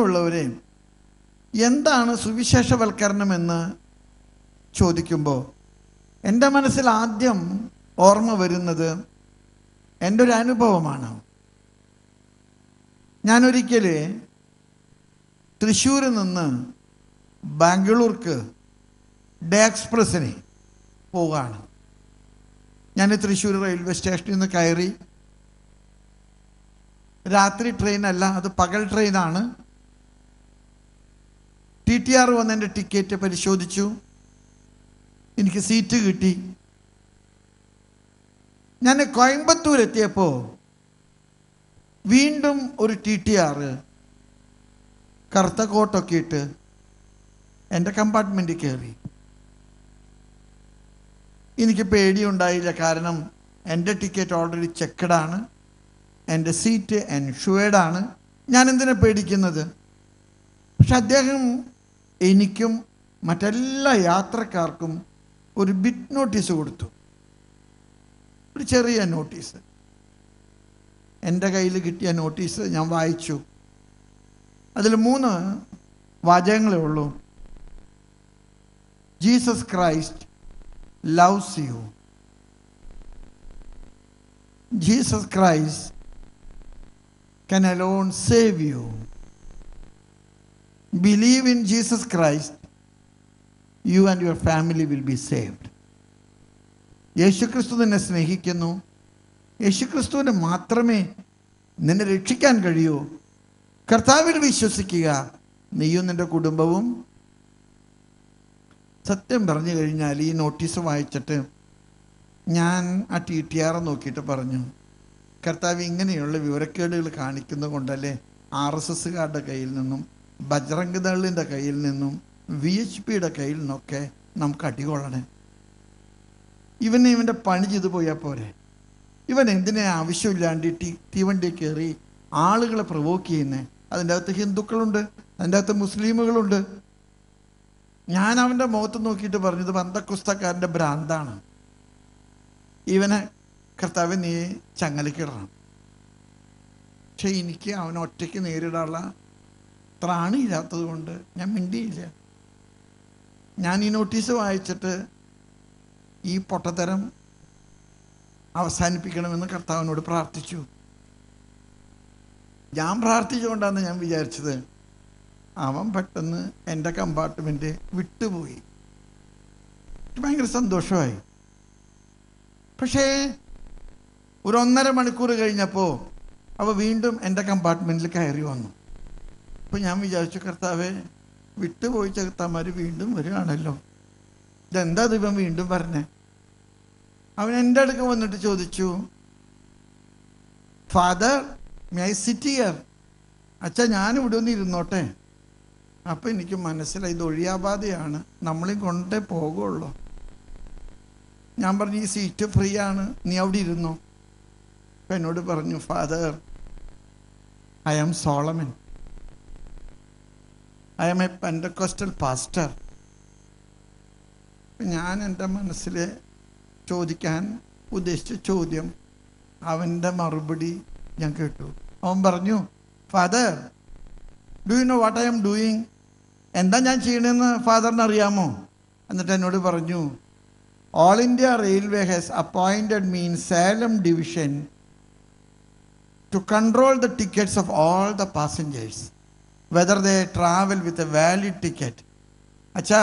സ്നേഹമുള്ളവരെ എന്താണ് സുവിശേഷവൽക്കരണമെന്ന് ചോദിക്കുമ്പോൾ എൻ്റെ മനസ്സിൽ ആദ്യം ഓർമ്മ വരുന്നത് എൻ്റെ ഒരു അനുഭവമാണ് ഞാനൊരിക്കൽ തൃശ്ശൂരിൽ നിന്ന് ബാംഗ്ലൂർക്ക് ഡേ എക്സ്പ്രസ്സിന് പോവുകയാണ് ഞാൻ തൃശ്ശൂർ റെയിൽവേ സ്റ്റേഷനിൽ നിന്ന് കയറി രാത്രി ട്രെയിനല്ല അത് പകൽ ട്രെയിനാണ് ടി ടി ആർ വന്ന് എൻ്റെ ടിക്കറ്റ് പരിശോധിച്ചു എനിക്ക് സീറ്റ് കിട്ടി ഞാൻ കോയമ്പത്തൂർ എത്തിയപ്പോൾ വീണ്ടും ഒരു ടി ടി ആർ കറുത്ത കോട്ടൊക്കെ ഇട്ട് എൻ്റെ കമ്പാർട്ട്മെൻറ്റിൽ കയറി എനിക്ക് പേടിയുണ്ടായില്ല കാരണം എൻ്റെ ടിക്കറ്റ് ഓൾറെഡി ചെക്കഡാണ് എൻ്റെ സീറ്റ് എൻഷുവേർഡ് ആണ് ഞാൻ എന്തിനാ പേടിക്കുന്നത് പക്ഷെ അദ്ദേഹം എനിക്കും മറ്റെല്ലാ യാത്രക്കാർക്കും ഒരു ബിറ്റ് നോട്ടീസ് കൊടുത്തു ഒരു ചെറിയ നോട്ടീസ് എൻ്റെ കയ്യിൽ കിട്ടിയ നോട്ടീസ് ഞാൻ വായിച്ചു അതിൽ മൂന്ന് വാചകങ്ങളേ ഉള്ളൂ Jesus Christ loves you Jesus Christ can alone save you. Believe in Jesus Christ, you and your family will be saved. യേശുക്രിസ്തു നിന്നെ സ്നേഹിക്കുന്നു യേശുക്രിസ്തുവിനെ മാത്രമേ നിന്നെ രക്ഷിക്കാൻ കഴിയൂ കർത്താവിൽ വിശ്വസിക്കുക നീയും നിന്റെ കുടുംബവും സത്യം പറഞ്ഞു കഴിഞ്ഞാൽ ഈ നോട്ടീസ് വായിച്ചിട്ട് ഞാൻ ആ ടി ടി ആർ നോക്കിയിട്ട് പറഞ്ഞു കർത്താവ് ഇങ്ങനെയുള്ള വിവരക്കേടുകൾ കാണിക്കുന്നത് കൊണ്ടല്ലേ ആർ എസ് എസ്സുകാരുടെ കയ്യിൽ നിന്നും ബജ്രംഗ് ദളിൻ്റെ കയ്യിൽ നിന്നും വി എച്ച് പിയുടെ കയ്യിൽ നിന്നൊക്കെ നമുക്ക് അടികൊള്ളണേ ഇവനെ ഇവൻ്റെ പണി ചെയ്തു പോയാൽ പോരെ ഇവൻ എന്തിനാ ആവശ്യമില്ലാണ്ട് ഈ ടി തീവണ്ടി കയറി ആളുകളെ പ്രൊവോക്ക് ചെയ്യുന്നേ അതിൻ്റെ അകത്ത് ഹിന്ദുക്കളുണ്ട് അതിൻ്റെ അകത്ത് മുസ്ലിമുകളുണ്ട് ഞാൻ അവൻ്റെ മുഖത്ത് നോക്കിയിട്ട് പറഞ്ഞത് ബന്ധക്കുസ്തക്കാരൻ്റെ ഭ്രാന്താണ് ഇവനെ കർത്താവ് നീ ചങ്ങലക്കിടണം പക്ഷെ എനിക്ക് അവൻ ഒറ്റയ്ക്ക് നേരിടാനുള്ള ത്രാണിയില്ലാത്തത് കൊണ്ട് ഞാൻ മിണ്ടിയില്ല ഞാൻ ഈ നോട്ടീസ് വായിച്ചിട്ട് ഈ പൊട്ടത്തരം അവസാനിപ്പിക്കണമെന്ന് കർത്താവിനോട് പ്രാർത്ഥിച്ചു ഞാൻ പ്രാർത്ഥിച്ചുകൊണ്ടാണ് ഞാൻ വിചാരിച്ചത് അവൻ പെട്ടെന്ന് എൻ്റെ കമ്പാർട്ട്മെൻറ്റ് വിട്ടുപോയി എനിക്ക് ഭയങ്കര സന്തോഷമായി പക്ഷേ ഒരു ഒന്നര മണിക്കൂർ കഴിഞ്ഞപ്പോൾ അവ വീണ്ടും എൻ്റെ കമ്പാർട്ട്മെൻറ്റിൽ കയറി വന്നു അപ്പോൾ ഞാൻ വിചാരിച്ചു കർത്താവെ വിട്ടുപോയി ചെറുത്താന്മാർ വീണ്ടും വരികയാണല്ലോ ഇതെന്താ ദൈവം വീണ്ടും പറഞ്ഞേ അവൻ എൻ്റെ അടുക്ക് വന്നിട്ട് ചോദിച്ചു ഫാദർ മൈ സിറ്റ് ഇയർ അച്ഛാ ഞാൻ ഇവിടെ ഒന്ന് ഇരുന്നോട്ടെ അപ്പം എനിക്ക് മനസ്സിലായി ഇത് ഒഴിയാബാധയാണ് നമ്മളെയും കൊണ്ടേ പോകുള്ളൂ ഞാൻ പറഞ്ഞു ഈ സീറ്റ് ഫ്രീ ആണ് നീ അവിടെ ഇരുന്നോ അപ്പം എന്നോട് പറഞ്ഞു father I am Solomon I am a Pentecostal pastor ഞാൻ എൻ്റെ മനസ്സിൽ ചോദിക്കാൻ ഉദ്ദേശിച്ച ചോദ്യം അവൻ്റെ മറുപടി ഞാൻ കേട്ടു അവൻ പറഞ്ഞു father do you know what I'm doing എന്താ ഞാൻ ചെയ്യണമെന്ന് ഫാദറിന് അറിയാമോ എന്നിട്ട് എന്നോട് പറഞ്ഞു all India railway has appointed me in Salem division to control the tickets of all the passengers whether they travel with a valid ticket അച്ഛാ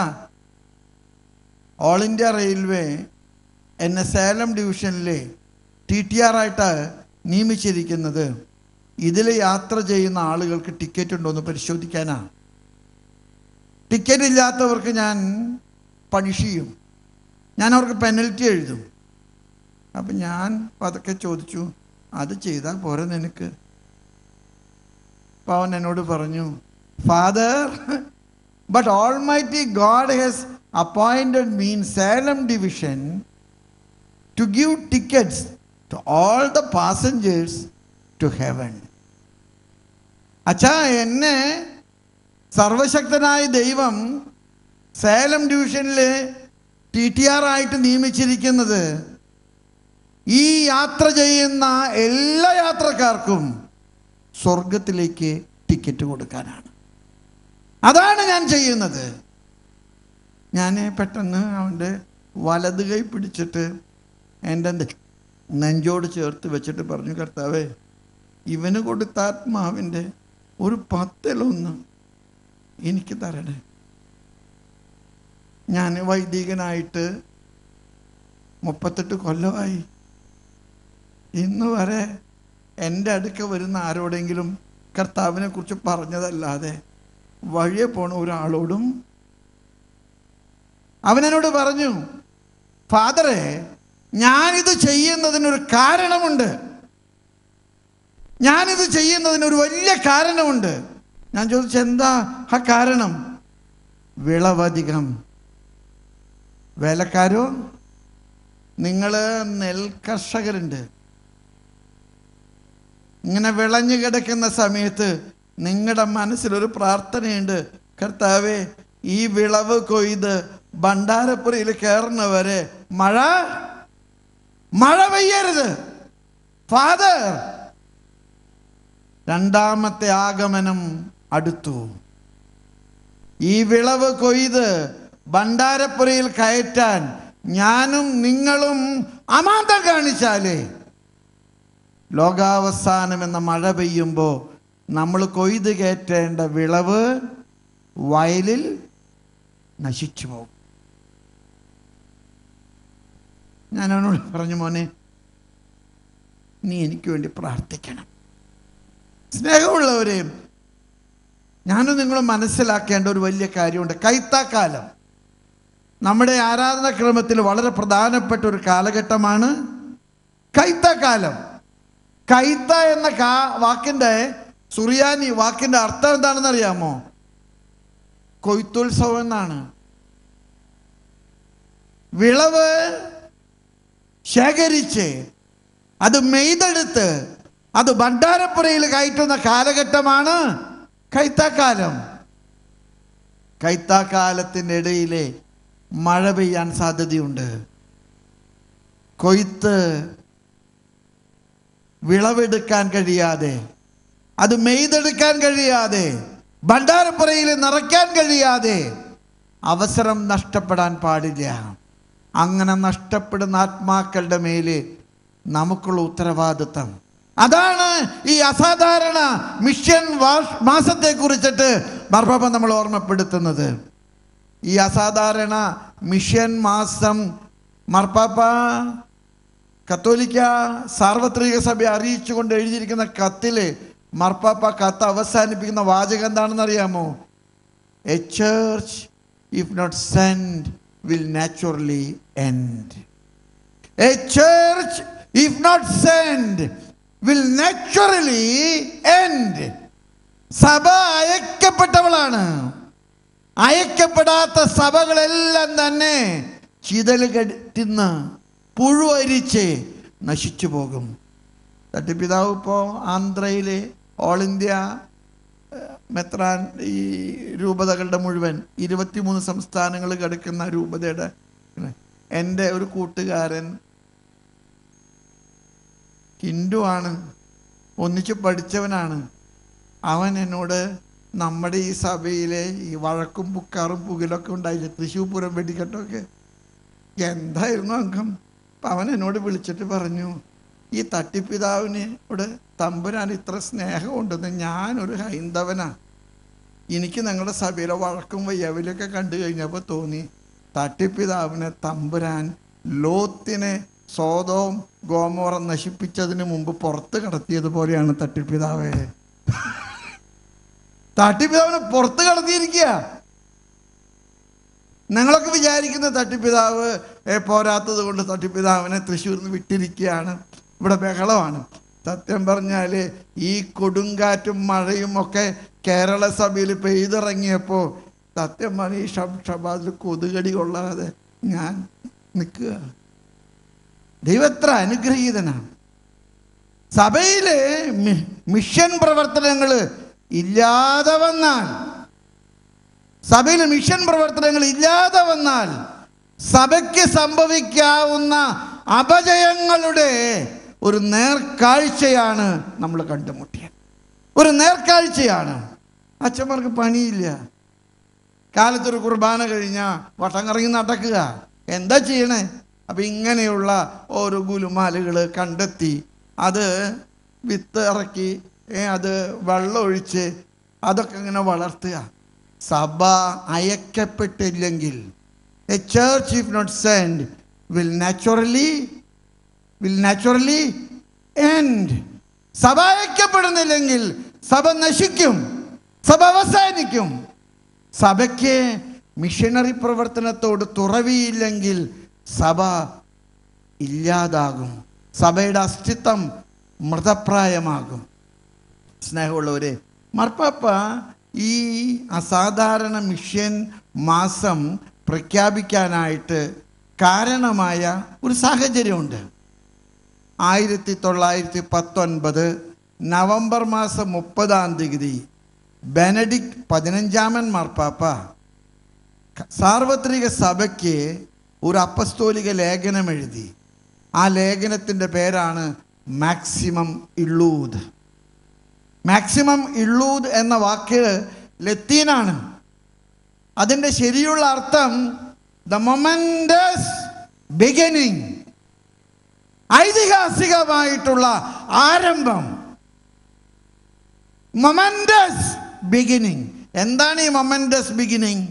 ഓൾ ഇന്ത്യ റെയിൽവേ എന്നെ സേലം ഡിവിഷനിലെ ടി ടി ആർ ആയിട്ട് നിയമിച്ചിരിക്കുന്നത് ഇതിൽ യാത്ര ചെയ്യുന്ന ആളുകൾക്ക് ടിക്കറ്റ് ഉണ്ടോ എന്ന് പരിശോധിക്കാനാണ് ടിക്കറ്റ് ഇല്ലാത്തവർക്ക് ഞാൻ പണിഷ് ചെയ്യും ഞാൻ അവർക്ക് പെനൽറ്റി എഴുതും അപ്പം ഞാൻ പതുക്കെ ചോദിച്ചു അത് ചെയ്താൽ പോരെ നിനക്ക് അപ്പോൾ അവൻ എന്നോട് പറഞ്ഞു father but almighty God has appointed me in Salem division to give tickets to all the passengers to heaven അച്ഛാ എന്നെ സർവശക്തനായ ദൈവം സേലം ഡിവിഷനിലെ ടി ടി ആർ ആയിട്ട് നിയമിച്ചിരിക്കുന്നത് ഈ യാത്ര ചെയ്യുന്ന എല്ലാ യാത്രക്കാർക്കും സ്വർഗത്തിലേക്ക് ടിക്കറ്റ് കൊടുക്കാനാണ് അതാണ് ഞാൻ ചെയ്യുന്നത് ഞാൻ പെട്ടെന്ന് അവൻ്റെ വലത് കൈ പിടിച്ചിട്ട് എൻ്റെ നെ- നെഞ്ചോട് ചേർത്ത് വെച്ചിട്ട് പറഞ്ഞു കർത്താവേ ഇവന് കൊടുത്ത ആത്മാവിൻ്റെ ഒരു പത്തിലൊന്ന് എനിക്ക് തരണേ ഞാൻ വൈദികനായിട്ട് മുപ്പത്തെട്ട് കൊല്ലമായി ഇന്ന് വരെ എൻ്റെ അടുക്ക വരുന്ന ആരോടെങ്കിലും കർത്താവിനെ കുറിച്ച് പറഞ്ഞതല്ലാതെ വഴിയെ പോണ ഒരാളോടും അവനെന്നോട് പറഞ്ഞു ഫാദറെ ഞാനിത് ചെയ്യുന്നതിനൊരു കാരണമുണ്ട് ഞാനിത് ചെയ്യുന്നതിനൊരു വലിയ കാരണമുണ്ട് ഞാൻ ചോദിച്ചു എന്താ ആ കാരണം വിളവധികം വേലക്കാരോ നിങ്ങൾ നെൽകർഷകരുണ്ട് ഇങ്ങനെ വിളഞ്ഞു കിടക്കുന്ന സമയത്ത് നിങ്ങളുടെ മനസ്സിലൊരു പ്രാർത്ഥനയുണ്ട് കർത്താവേ ഈ വിളവ് കൊയ്ത് ഭണ്ഡാരപ്പുരയിൽ കയറുന്നവരെ മഴ മഴ പെയ്യരുത് ഫാദർ രണ്ടാമത്തെ ആഗമനം അടുത്തു ഈ വിളവ് കൊയ്ത് ഭണ്ഡാരപ്പുരയിൽ കയറ്റാൻ ഞാനും നിങ്ങളും അമാന്തം കാണിച്ചാലേ ലോകാവസാനം എന്ന മഴ പെയ്യുമ്പോൾ നമ്മൾ കൊയ്ത് കയറ്റേണ്ട വിളവ് വയലിൽ നശിച്ചു പോകും ഞാൻ അവനോട് പറഞ്ഞു മോനെ നീ എനിക്ക് വേണ്ടി പ്രാർത്ഥിക്കണം സ്നേഹമുള്ളവരെ ഞാനും നിങ്ങൾ മനസ്സിലാക്കേണ്ട ഒരു വലിയ കാര്യമുണ്ട് കൈത്താക്കാലം നമ്മുടെ ആരാധനാക്രമത്തിൽ വളരെ പ്രധാനപ്പെട്ട ഒരു കാലഘട്ടമാണ് കൈത്താക്കാലം കൈത്ത എന്ന കാ വാക്കിൻ്റെ സുറിയാനി വാക്കിൻ്റെ അർത്ഥം എന്താണെന്ന് അറിയാമോ കൊയ്ത്തുത്സവം എന്നാണ് വിളവ് ശേഖരിച്ച് അത് മെയ്തെടുത്ത് അത് ഭണ്ഡാരപ്പുരയിൽ കയറ്റുന്ന കാലഘട്ടമാണ് കൈത്താക്കാലം കൈത്താക്കാലത്തിൻ്റെ ഇടയിലെ മഴ പെയ്യാൻ സാധ്യതയുണ്ട് കൊയ്ത്ത് വിളവെടുക്കാൻ കഴിയാതെ അത് മെയ്തെടുക്കാൻ കഴിയാതെ ഭണ്ഡാരപ്പുരയിൽ നിറയ്ക്കാൻ കഴിയാതെ അവസരം നഷ്ടപ്പെടാൻ പാടില്ല അങ്ങനെ നഷ്ടപ്പെടുന്ന ആത്മാക്കളുടെ മേല് നമുക്കുള്ള ഉത്തരവാദിത്തം അതാണ് ഈ അസാധാരണ മിഷൻ വാ- മാസത്തെ കുറിച്ചിട്ട് മർഭബ നമ്മൾ ഓർമ്മപ്പെടുത്തുന്നത് ഈ അസാധാരണ മിഷൻ മാസം മർപ്പാപ്പ കത്തോലിക്ക സാർവത്രിക സഭ അറിയിച്ചുകൊണ്ട് എഴുതിയിരിക്കുന്ന കത്തില് മർപ്പാപ്പ കത്ത് അവസാനിപ്പിക്കുന്ന വാചകം എന്താണെന്ന് അറിയാമോ a church if not sent will naturally end a church if not sent will naturally end സഭ അയക്കപ്പെട്ടവളാണ് അയക്കപ്പെടാത്ത സഭകളെല്ലാം തന്നെ ചിതല് കെട്ടുന്ന പുഴുവരിച്ച് നശിച്ചു പോകും തട്ടിപ്പിതാവ് ഇപ്പോൾ ആന്ധ്രയിലെ ഓൾ ഇന്ത്യ ഏഹ്, മെത്രാൻ ഈ രൂപതകളുടെ മുഴുവൻ ഇരുപത്തിമൂന്ന് സംസ്ഥാനങ്ങൾ കിടക്കുന്ന രൂപതയുടെ എൻ്റെ ഒരു കൂട്ടുകാരൻ ഹിന്ദു ആണ് ഒന്നിച്ച് പഠിച്ചവനാണ് അവൻ എന്നോട് നമ്മുടെ ഈ സഭയിലെ ഈ വഴക്കും പുക്കാറും പുകിലൊക്കെ ഉണ്ടായില്ലേ തൃശ്ശൂർ പൂരം വെടിക്കെട്ടൊക്കെ എന്തായിരുന്നു അംഗം അപ്പം അവൻ എന്നോട് വിളിച്ചിട്ട് പറഞ്ഞു ഈ തട്ടിപ്പിതാവിന് ഇവിടെ തമ്പുരാൻ ഇത്ര സ്നേഹമുണ്ടെന്ന് ഞാനൊരു ഹൈന്ദവനാ എനിക്ക് നിങ്ങളുടെ സഭയിലെ വഴക്കും വയ്യവിലൊക്കെ കണ്ടു കഴിഞ്ഞപ്പോൾ തോന്നി തട്ടിപ്പിതാവിനെ തമ്പുരാൻ ലോത്തിനെ സ്വതവും ഗോമോറം നശിപ്പിച്ചതിന് മുമ്പ് പുറത്ത് കടത്തിയതുപോലെയാണ് തട്ടിപ്പിതാവേ തട്ടിപ്പിതാവിനെ പുറത്ത് കടത്തിയിരിക്കുക ഞങ്ങളൊക്കെ വിചാരിക്കുന്ന തട്ടിപ്പിതാവ് ഏ, പോരാത്തത് കൊണ്ട് തട്ടിപ്പിതാവിനെ തൃശ്ശൂരിൽ നിന്ന് വിട്ടിരിക്കുകയാണ് ഇവിടെ ബഹളമാണ് സത്യം പറഞ്ഞാൽ ഈ കൊടുങ്കാറ്റും മഴയും ഒക്കെ കേരള സഭയിൽ പെയ്തിറങ്ങിയപ്പോൾ സത്യം പറഞ്ഞ ഈ ഷബ് ഷബാദിൽ കൊതുകടി കൊള്ളാതെ ഞാൻ നിൽക്കുക ദൈവത്ര അനുഗ്രഹീതനാണ് സഭയിലെ മി- മിഷൻ പ്രവർത്തനങ്ങൾ ഇല്ലാതെ വന്നാൽ സഭയിൽ മിഷൻ പ്രവർത്തനങ്ങൾ ഇല്ലാതെ വന്നാൽ സഭയ്ക്ക് സംഭവിക്കാവുന്ന അപജയങ്ങളുടെ ഒരു നേർക്കാഴ്ചയാണ് നമ്മൾ കണ്ടുമുട്ടിയത് ഒരു നേർക്കാഴ്ചയാണ് അച്ഛന്മാർക്ക് പണിയില്ല കാലത്തൊരു കുർബാന കഴിഞ്ഞാൽ വട്ടം കറങ്ങി നടക്കുക എന്താ ചെയ്യണേ അപ്പം ഇങ്ങനെയുള്ള ഓരോ ഗുലുമാലുകൾ കണ്ടെത്തി അത് വിത്ത് ഇറക്കി ഏ, അത് വെള്ളം ഒഴിച്ച് അതൊക്കെ ഇങ്ങനെ വളർത്തുക സഭ അയക്കപ്പെട്ടില്ലെങ്കിൽ a church if not sent will naturally will naturally end സഭ അയക്കപ്പെടുന്നില്ലെങ്കിൽ സഭ നശിക്കും സഭ അവസാനിക്കും സഭയ്ക്ക് മിഷനറി പ്രവർത്തനത്തോട് തുറവിയില്ലെങ്കിൽ സഭ ഇല്ലാതാകും സഭയുടെ അസ്തിത്വം മൃതപ്രായമാകും സ്നേഹമുള്ളവരെ മാർപ്പാപ്പ ഈ അസാധാരണ മിഷൻ മാസം പ്രഖ്യാപിക്കാനായിട്ട് കാരണമായ ഒരു സാഹചര്യമുണ്ട് ആയിരത്തി തൊള്ളായിരത്തി പത്തൊൻപത് നവംബർ മാസം മുപ്പതാം തീയതി ബെനഡിക്ട് പതിനഞ്ചാമൻ മാർപ്പാപ്പ സാർവത്രിക സഭയ്ക്ക് ഒരു അപ്പസ്തോലിക ലേഖനം എഴുതി ആ ലേഖനത്തിൻ്റെ പേരാണ് മാക്സിമം ഇള്ളൂദ് മാക്സിമം ഇള്ളൂദ് എന്ന വാക്ക് ലത്തീനാണ് അതിൻ്റെ ശരിയുള്ള അർത്ഥം ദ മൊമെൻറ്റസ് ബിഗിനിങ് ഐതിഹാസികമായിട്ടുള്ള ആരംഭം മൊമെൻറ്റസ് ബിഗിനിങ് എന്താണ് ഈ മൊമെൻറ്റസ് ബിഗിനിങ്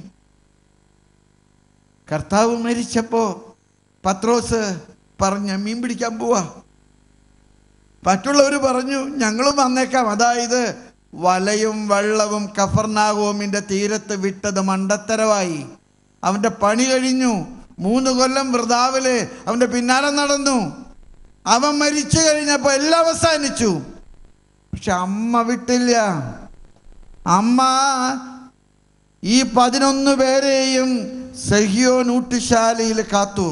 കർത്താവ് മരിച്ചപ്പോൾ പത്രോസ് പറഞ്ഞ മീൻ പിടിക്കാൻ പോവാ മറ്റുള്ളവർ പറഞ്ഞു ഞങ്ങളും വന്നേക്കാം അതായത് വലയും വെള്ളവും കഫർനാഗോമിൻ്റെ തീരത്ത് വിട്ടത് മണ്ടത്തരമായി അവൻ്റെ പണി കഴിഞ്ഞു മൂന്ന് കൊല്ലം വൃതാവില് അവൻ്റെ പിന്നാലെ നടന്നു അവൻ മരിച്ചു കഴിഞ്ഞപ്പോൾ എല്ലാം അവസാനിച്ചു പക്ഷെ അമ്മ വിട്ടില്ല അമ്മ ഈ പതിനൊന്ന് പേരെയും സഹിയോ നൂട്ടുശാലയിൽ കാത്തു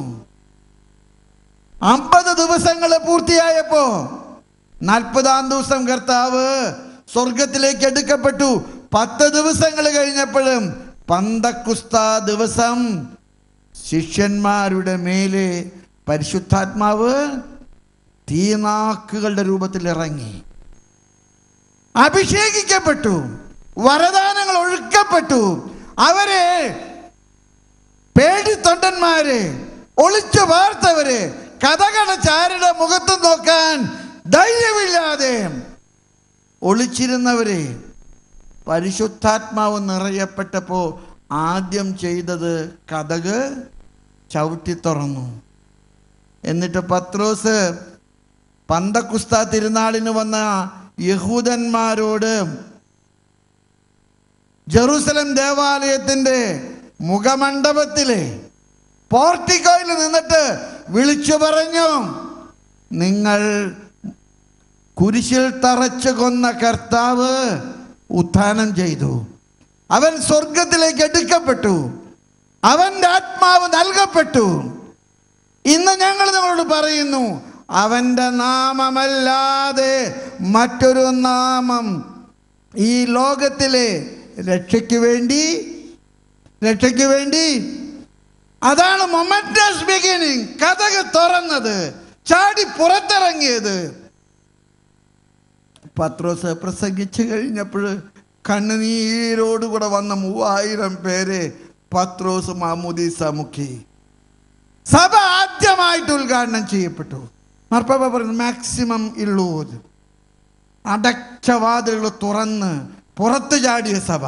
അമ്പത് ദിവസങ്ങൾ പൂർത്തിയായപ്പോ നാൽപ്പതാം ദിവസം കർത്താവ് സ്വർഗത്തിലേക്ക് എടുക്കപ്പെട്ടു പത്ത് ദിവസങ്ങൾ കഴിഞ്ഞപ്പോഴും പന്തക്കുസ്ത ദിവസം ശിഷ്യന്മാരുടെ മേലെ പരിശുദ്ധാത്മാവ് തീനാക്കുകളുടെ രൂപത്തിൽ ഇറങ്ങി അഭിഷേകിക്കപ്പെട്ടു വരദാനങ്ങൾ ഒഴുക്കപ്പെട്ടു അവരെ പേടിത്തൊണ്ടന്മാരെ ഒളിച്ചു വാർത്തവര് കഥകടച്ചാരുടെ മുഖത്ത് നോക്കാൻ ധൈര്യമില്ലാതെ ഒളിച്ചിരുന്നവരെ പരിശുദ്ധാത്മാവ് നിറയപ്പെട്ടപ്പോൾ ആദ്യം ചെയ്തത് കഥക് ചവിട്ടി തുറന്നു എന്നിട്ട് പത്രോസ് പന്തക്കുസ്ത തിരുനാളിന് വന്ന യഹൂദന്മാരോട് ജെറൂസലം ദേവാലയത്തിൻ്റെ മുഖമണ്ഡപത്തിലെ പോർട്ടിക്കോയിൽ നിന്നിട്ട് വിളിച്ചു പറഞ്ഞു നിങ്ങൾ കുരിശിൽ തറച്ചു കൊന്ന കർത്താവ് ഉത്ഥാനം ചെയ്തു അവൻ സ്വർഗത്തിലേക്ക് എടുക്കപ്പെട്ടു അവൻ്റെ ആത്മാവ് നൽകപ്പെട്ടു ഇന്ന് ഞങ്ങൾ നിങ്ങളോട് പറയുന്നു അവൻ്റെ നാമമല്ലാതെ മറ്റൊരു നാമം ഈ ലോകത്തിലെ രക്ഷയ്ക്ക് വേണ്ടി രക്ഷയ്ക്ക് വേണ്ടി അതാണ് മൊമെന്റസ് ബിഗിനിങ് കഥക് തുറന്നത് ചാടി പുറത്തിറങ്ങിയത് പത്രോസ് പ്രസംഗിച്ചു കഴിഞ്ഞപ്പോൾ കണ്ണുനീരോടുകൂടെ വന്ന മൂവായിരം പേരെ പത്രോസ് മാമൂദീസ മുഖി സഭ ആദ്യമായിട്ട് ഉദ്ഘാടനം ചെയ്യപ്പെട്ടു മാർപ്പാപ്പ പറയുന്നു മാക്സിമം ഇള്ളൂത് അടച്ച വാതിലുകൾ തുറന്ന് പുറത്തു ചാടിയ സഭ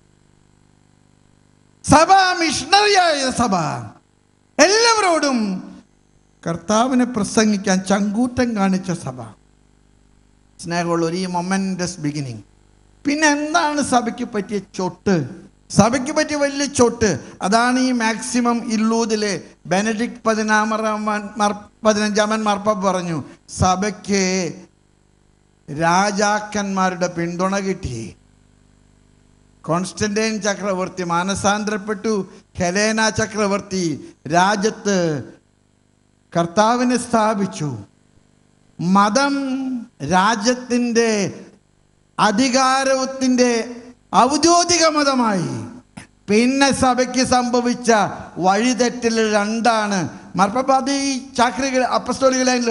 സഭ മിഷണറിയായ സഭ എല്ലാവരോടും കർത്താവിനെ പ്രസംഗിക്കാൻ ചങ്കൂറ്റം കാണിച്ച സഭ സ്നേഹമുള്ളവർ ഈ മൊമെൻറ്റസ് ബിഗിനിങ് പിന്നെ എന്താണ് സഭയ്ക്ക് പറ്റിയ ചൊട്ട് സഭയ്ക്ക് പറ്റിയ വലിയ ചൊട്ട് അതാണ് ഈ മാക്സിമം ഇല്ലൂതിലെ ബെനഡിക്ട് പതിനാമറാമൻ മാർ പതിനഞ്ചാമൻ മാർപ്പാപ്പ പറഞ്ഞു സഭയ്ക്ക് രാജാക്കന്മാരുടെ പിന്തുണ കിട്ടി കോൺസ്റ്റന്റൈൻ ചക്രവർത്തി മാനസാന്തരപ്പെട്ടു ഹെലേന ചക്രവർത്തി രാജ്യത്ത് കർത്താവിനെ സ്ഥാപിച്ചു മതം രാജ്യത്തിൻ്റെ അധികാരത്തിൻ്റെ ഔദ്യോഗിക മതമായി പിന്നെ സഭയ്ക്ക് സംഭവിച്ച വഴിതെറ്റൽ രണ്ടാണ് മർപ്പപ്പ അത് ഈ ചാക്രികൾ അപ്പസ്തോലികളായിട്ട്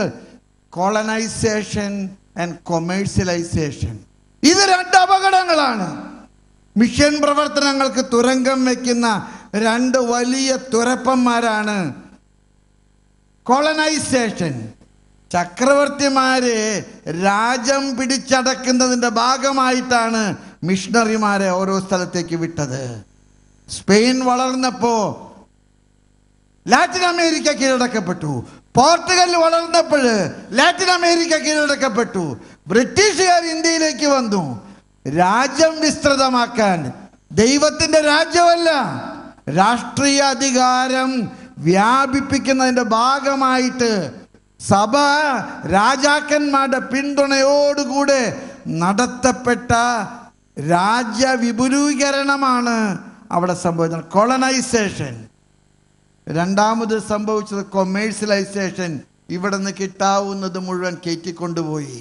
കോളനൈസേഷൻ ആൻഡ് കൊമേഴ്സ്യലൈസേഷൻ ഇത് രണ്ട് അപകടങ്ങളാണ് മിഷൻ പ്രവർത്തനങ്ങൾക്ക് തുരങ്കം വയ്ക്കുന്ന രണ്ട് വലിയ തുരപ്പന്മാരാണ് കോളനൈസേഷൻ ചക്രവർത്തിമാരെ രാജ്യം പിടിച്ചടക്കുന്നതിൻ്റെ ഭാഗമായിട്ടാണ് മിഷണറിമാരെ ഓരോ സ്ഥലത്തേക്ക് വിട്ടത് സ്പെയിൻ വളർന്നപ്പോൾ ലാറ്റിൻ അമേരിക്ക കീഴടക്കപ്പെട്ടു പോർട്ടുഗൽ വളർന്നപ്പോൾ ലാറ്റിൻ അമേരിക്ക കീഴടക്കപ്പെട്ടു ബ്രിട്ടീഷുകാർ ഇന്ത്യയിലേക്ക് വന്നു രാജ്യം വിസ്തൃതമാക്കാൻ ദൈവത്തിന്റെ രാജ്യമല്ല രാഷ്ട്രീയ അധികാരം വ്യാപിപ്പിക്കുന്നതിന്റെ ഭാഗമായിട്ട് സഭ രാജാക്കന്മാരുടെ പിന്തുണയോടുകൂടെ നടത്തപ്പെട്ട രാജ്യ വിപുലീകരണമാണ് അവിടെ സംഭവിച്ചത് കോളനൈസേഷൻ രണ്ടാമത് സംഭവിച്ചത് കൊമേഴ്സ്യലൈസേഷൻ ഇവിടെ നിന്ന് കിട്ടാവുന്നത് മുഴുവൻ കയറ്റിക്കൊണ്ടുപോയി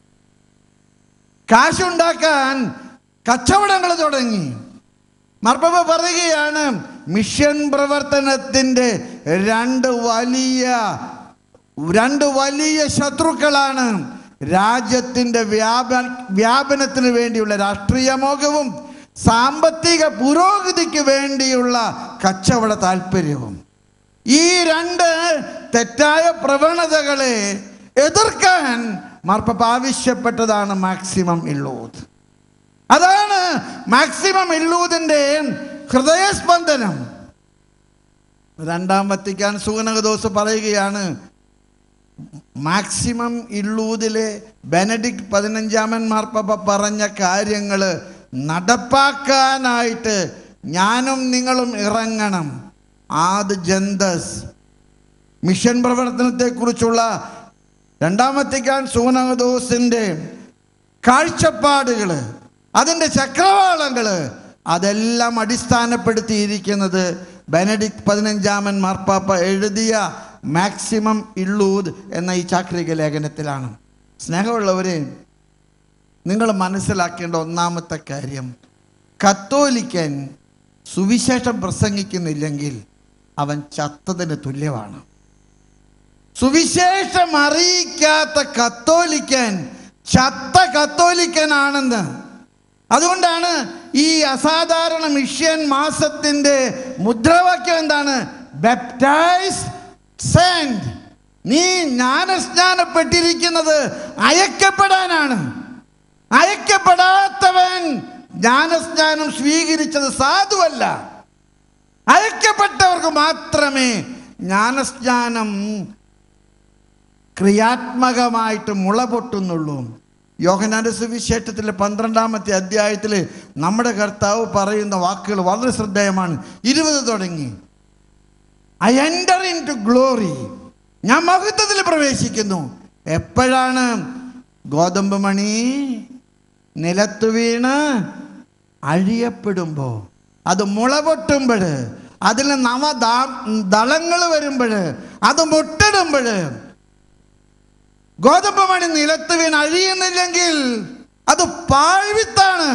കാശുണ്ടാക്കാൻ കച്ചവടങ്ങൾ തുടങ്ങി മർപ്പവ പറയുകയാണ് മിഷൻ പ്രവർത്തനത്തിൻ്റെ രണ്ട് വലിയ രണ്ട് വലിയ ശത്രുക്കളാണ് രാജ്യത്തിൻ്റെ വ്യാപ വ്യാപനത്തിന് വേണ്ടിയുള്ള രാഷ്ട്രീയ മോഹവും സാമ്പത്തിക പുരോഗതിക്ക് വേണ്ടിയുള്ള കച്ചവട താല്പര്യവും ഈ രണ്ട് തെറ്റായ പ്രവണതകളെ എതിർക്കാൻ മാർപ്പപ്പ ആവശ്യപ്പെട്ടതാണ് മാക്സിമം ഇള്ളൂത് അതാണ് മാക്സിമം ഇള്ളൂതിൻ്റെ ഹൃദയസ്പന്ദനം രണ്ടാം വത്തിക്കാൻ സുഗനകദോസ് പറയുകയാണ് മാക്സിമം ഇള്ളൂതിലെ ബെനഡിക്ട് പതിനഞ്ചാമൻ മാർപ്പപ്പ പറഞ്ഞ കാര്യങ്ങൾ നടപ്പാക്കാനായിട്ട് ഞാനും നിങ്ങളും ഇറങ്ങണം ആദ് ജന്തസ് മിഷൻ പ്രവർത്തനത്തെക്കുറിച്ചുള്ള രണ്ടാമത്തേക്കാൻ സൂനകദോസിൻ്റെ കാഴ്ചപ്പാടുകൾ അതിൻ്റെ ചക്രവാളങ്ങൾ അതെല്ലാം അടിസ്ഥാനപ്പെടുത്തിയിരിക്കുന്നത് ബെനഡിക്ട് പതിനഞ്ചാമൻ മാർപ്പാപ്പ എഴുതിയ മാക്സിമം ഇള്ളൂദ് എന്ന ഈ ചാക്രിക ലേഖനത്തിലാണ് സ്നേഹമുള്ളവരെ നിങ്ങൾ മനസ്സിലാക്കേണ്ട ഒന്നാമത്തെ കാര്യം കത്തോലിക്കൻ സുവിശേഷം പ്രസംഗിക്കുന്നില്ലെങ്കിൽ അവൻ ചത്തതിന് തുല്യമാണ് സുവിശേഷം അറിയിക്കാത്ത കത്തോലിക്കൻ ചത്ത കത്തോലിക്കനാണെന്ന് അതുകൊണ്ടാണ് ഈ അസാധാരണ മിഷ്യൻ മാസത്തിന്റെ മുദ്രാവാക്യം എന്താണ് ബെപ്റ്റൈസ് സെൻഡ് നീ ജ്ഞാനസ്നാനപ്പെട്ടിരിക്കുന്നത് അയക്കപ്പെടാനാണ് അയക്കപ്പെടാത്തവൻ ജ്ഞാനസ്നാനം സ്വീകരിച്ചത് സാധുവല്ല അയക്കപ്പെട്ടവർക്ക് മാത്രമേ ജ്ഞാനസ്നാനം ക്രിയാത്മകമായിട്ട് മുള പൊട്ടുന്നുള്ളൂ യോഹനാന്റെ സുവിശേഷത്തിലെ പന്ത്രണ്ടാമത്തെ അധ്യായത്തിൽ നമ്മുടെ കർത്താവ് പറയുന്ന വാക്കുകൾ വളരെ ശ്രദ്ധേയമാണ് ഇരുപത് തുടങ്ങി I enter into glory ഞാൻ മഹത്വത്തിൽ പ്രവേശിക്കുന്നു എപ്പോഴാണ് ഗോതമ്പ് മണി നിലത്ത് വീണ് അഴിയപ്പെടുമ്പോൾ അത് മുള പൊട്ടുമ്പോൾ അതിൽ നവ ദളങ്ങൾ വരുമ്പോൾ അത് മുട്ടിടുമ്പോൾ ഗോതമ്പ് മണി നിലത്ത് വീണ് അഴിയുന്നില്ലെങ്കിൽ അത് പാഴ്വിത്താണ്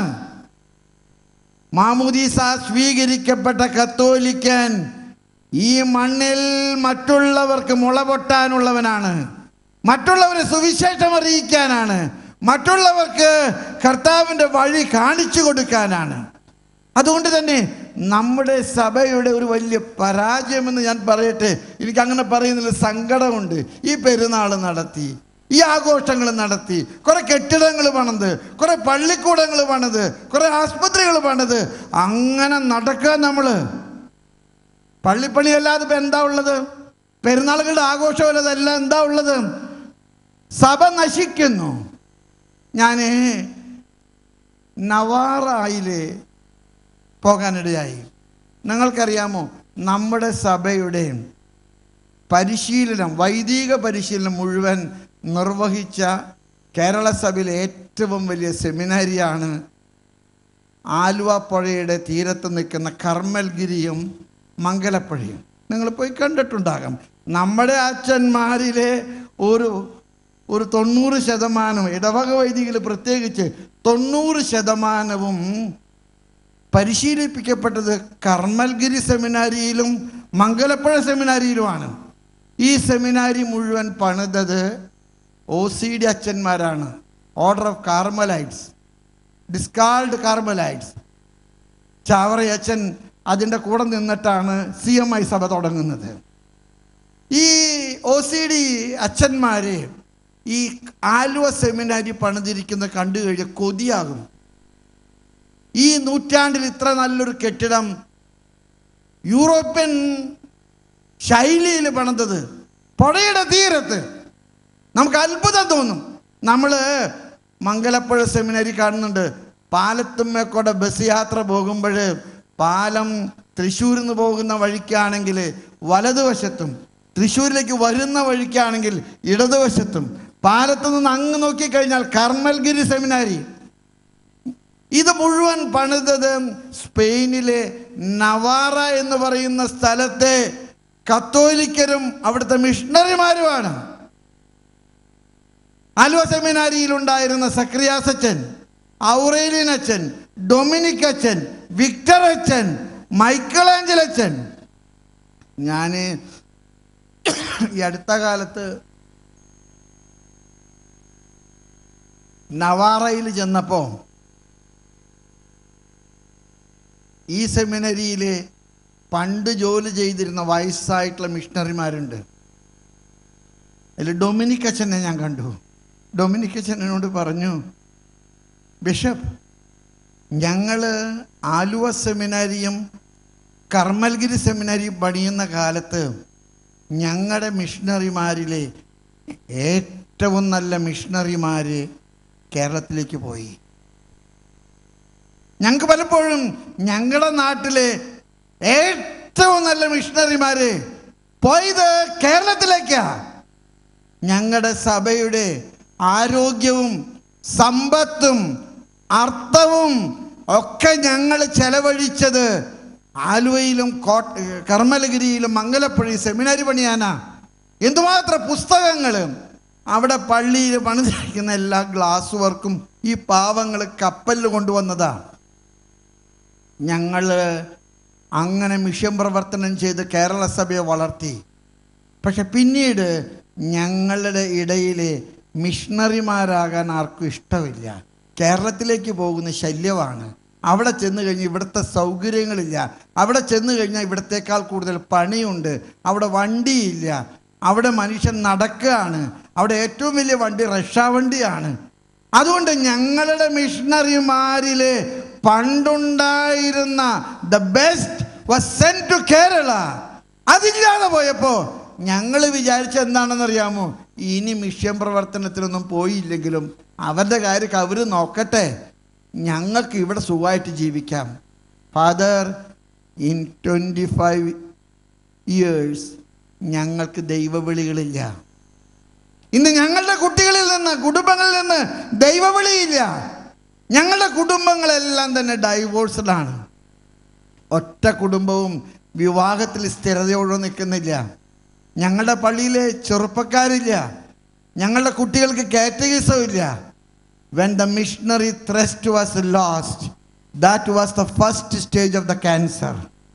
മാമുദീസ സ്വീകരിക്കപ്പെട്ട കത്തോലിക്കൻ ഈ മണ്ണിൽ മറ്റുള്ളവർക്ക് മുള പൊട്ടാനുള്ളവനാണ് മറ്റുള്ളവരെ സുവിശേഷം അറിയിക്കാനാണ് മറ്റുള്ളവർക്ക് കർത്താവിൻ്റെ വഴി കാണിച്ചു കൊടുക്കാനാണ് അതുകൊണ്ട് തന്നെ നമ്മുടെ സഭയുടെ ഒരു വലിയ പരാജയമെന്ന് ഞാൻ പറയട്ടെ എനിക്ക് അങ്ങനെ പറയുന്നതിൽ സങ്കടമുണ്ട് ഈ പെരുന്നാൾ നടത്തി ഈ ആഘോഷങ്ങൾ നടത്തി കുറെ കെട്ടിടങ്ങൾ പണിത് കുറെ പള്ളിക്കൂടങ്ങൾ പണിത് കുറെ ആസ്പത്രികൾ പണിത് അങ്ങനെ നടക്കുക നമ്മൾ പള്ളിപ്പണിയല്ലാതെ ഇപ്പം എന്താ ഉള്ളത് പെരുന്നാളുകളുടെ ആഘോഷമല്ലതെല്ലാം എന്താ ഉള്ളത് സഭ നശിക്കുന്നു ഞാൻ നവാറായിൽ പോകാനിടയായി നിങ്ങൾക്കറിയാമോ നമ്മുടെ സഭയുടെ പരിശീലനം വൈദിക പരിശീലനം മുഴുവൻ നിർവഹിച്ച കേരള സഭയിലെ ഏറ്റവും വലിയ സെമിനാരിയാണ് ആലുവ പുഴയുടെ തീരത്ത് നിൽക്കുന്ന കർമ്മൽഗിരിയും മംഗലപ്പുഴയും നിങ്ങൾ പോയി കണ്ടിട്ടുണ്ടാകാം നമ്മുടെ അച്ഛന്മാരിലെ ഒരു ഒരു തൊണ്ണൂറ് ശതമാനം ഇടവക വൈദികൾ പ്രത്യേകിച്ച് തൊണ്ണൂറ് ശതമാനവും പരിശീലിപ്പിക്കപ്പെട്ടത് കർമ്മൽഗിരി സെമിനാരിയിലും മംഗലപ്പുഴ സെമിനാരിയിലുമാണ് ഈ സെമിനാരി മുഴുവൻ പണിതത് ഒ സി ഡി അച്ഛന്മാരാണ് order of Carmelites discalced Carmelites ചാവറയച്ചൻ അതിൻ്റെ കൂടെ നിന്നിട്ടാണ് സി എം ഐ സഭ തുടങ്ങുന്നത് ഈ ഒ സി ഡി അച്ഛന്മാരെ ഈ ആലുവ സെമിനാരി പണിതിരിക്കുന്ന കണ്ടു കഴിഞ്ഞാൽ കൊതിയാകും ഈ നൂറ്റാണ്ടിൽ ഇത്ര നല്ലൊരു കെട്ടിടം യൂറോപ്യൻ ശൈലിയിൽ പണിതത് പുഴയുടെ തീരത്ത് നമുക്ക് അത്ഭുതം തോന്നും നമ്മൾ മംഗലപ്പുഴ സെമിനാരി കാണുന്നുണ്ട് പാലത്തുമ്മക്കൂടെ ബസ് യാത്ര പോകുമ്പോൾ പാലം തൃശ്ശൂരിൽ നിന്ന് പോകുന്ന വഴിക്കാണെങ്കിൽ വലതുവശത്തും തൃശ്ശൂരിലേക്ക് വരുന്ന വഴിക്കാണെങ്കിൽ ഇടതുവശത്തും പാലത്ത് നിന്ന് അങ്ങ് നോക്കിക്കഴിഞ്ഞാൽ കർമ്മൽഗിരി സെമിനാരി ഇത് മുഴുവൻ പണിതത് സ്പെയിനിലെ നവാറ എന്ന് പറയുന്ന സ്ഥലത്തെ കത്തോലിക്കരും അവിടുത്തെ മിഷണറിമാരുമാണ് ആലുവ സെമിനാരിയിൽ ഉണ്ടായിരുന്ന സക്രിയാസ് അച്ഛൻ ഔറേലിയൻ അച്ഛൻ ഡൊമിനിക് അച്ഛൻ വിക്ടർ അച്ഛൻ മൈക്കിൾ ആഞ്ചൽ അച്ഛൻ ഞാൻ ഈ അടുത്ത കാലത്ത് നവാറയിൽ ചെന്നപ്പോൾ ഈ സെമിനറിയിൽ പണ്ട് ജോലി ചെയ്തിരുന്ന വയസ്സായിട്ടുള്ള മിഷണറിമാരുണ്ട് അതിൽ ഡൊമിനിക് അച്ഛനെ ഞാൻ കണ്ടു ഡൊമിനിക് അച്ഛൻ എന്നോട് പറഞ്ഞു ബിഷപ്പ് ഞങ്ങൾ ആലുവ സെമിനാരിയും കർമ്മൽഗിരി സെമിനാരിയും പണിയുന്ന കാലത്ത് ഞങ്ങളുടെ മിഷണറിമാരിലെ ഏറ്റവും നല്ല മിഷണറിമാർ കേരളത്തിലേക്ക് പോയി ഞങ്ങൾക്ക് പലപ്പോഴും ഞങ്ങളുടെ നാട്ടിലെ ഏറ്റവും നല്ല മിഷണറിമാര് പോയത് കേരളത്തിലേക്കാ ഞങ്ങളുടെ സഭയുടെ ആരോഗ്യവും സമ്പത്തും അർത്ഥവും ഒക്കെ ഞങ്ങൾ ചെലവഴിച്ചത് ആലുവയിലും കോട്ട കർമ്മലഗിരിയിലും മംഗലപ്പുഴ സെമിനാരി പണിയാനാ എന്തുമാത്രം പുസ്തകങ്ങൾ അവിടെ പള്ളിയിൽ പണിതിരിക്കുന്ന എല്ലാ ഗ്ലാസ് വർക്കും ഈ പാവങ്ങൾ കപ്പലിൽ കൊണ്ടുവന്നതാ ഞങ്ങൾ അങ്ങനെ മിഷൻ പ്രവർത്തനം ചെയ്ത് കേരള സഭയെ വളർത്തി പക്ഷെ പിന്നീട് ഞങ്ങളുടെ ഇടയിലെ മിഷണറിമാരാകാൻ ആർക്കും ഇഷ്ടമില്ല കേരളത്തിലേക്ക് പോകുന്ന ശല്യമാണ് അവിടെ ചെന്ന് കഴിഞ്ഞ് ഇവിടുത്തെ സൗകര്യങ്ങളില്ല അവിടെ ചെന്ന് കഴിഞ്ഞാൽ ഇവിടത്തേക്കാൾ കൂടുതൽ പണിയുണ്ട് അവിടെ വണ്ടിയില്ല അവിടെ മനുഷ്യൻ നടക്കുകയാണ് അവിടെ ഏറ്റവും വലിയ വണ്ടി റഷ്യ വണ്ടിയാണ് അതുകൊണ്ട് ഞങ്ങളുടെ മിഷണറിമാരില് പണ്ടുണ്ടായിരുന്ന the best was sent to Kerala അതില്ലാതെ പോയപ്പോൾ ഞങ്ങൾ വിചാരിച്ച എന്താണെന്നറിയാമോ ഇനി മിഷൻ പ്രവർത്തനത്തിനൊന്നും പോയില്ലെങ്കിലും അവരുടെ കാര്യം അവർ നോക്കട്ടെ ഞങ്ങൾക്ക് ഇവിടെ സുഖമായിട്ട് ജീവിക്കാം father in twenty five years ഞങ്ങൾക്ക് ദൈവവിളികളില്ല ഇന്ന് ഞങ്ങളുടെ കുട്ടികളിൽ നിന്ന് കുടുംബങ്ങളിൽ നിന്ന് ദൈവവിളിയില്ല ഞങ്ങളുടെ കുടുംബങ്ങളെല്ലാം തന്നെ ഡൈവോഴ്സ്ഡ് ആണ് ഒറ്റ കുടുംബവും വിവാഹത്തിൽ സ്ഥിരതയോടെ നിൽക്കുന്നില്ല ഞങ്ങളുടെ പള്ളിയിലെ ചെറുപ്പക്കാരില്ല ഞങ്ങളുടെ കുട്ടികൾക്ക് കാറ്റഗിസം ഇല്ല when the missionary thrust was lost that was the first stage of the cancer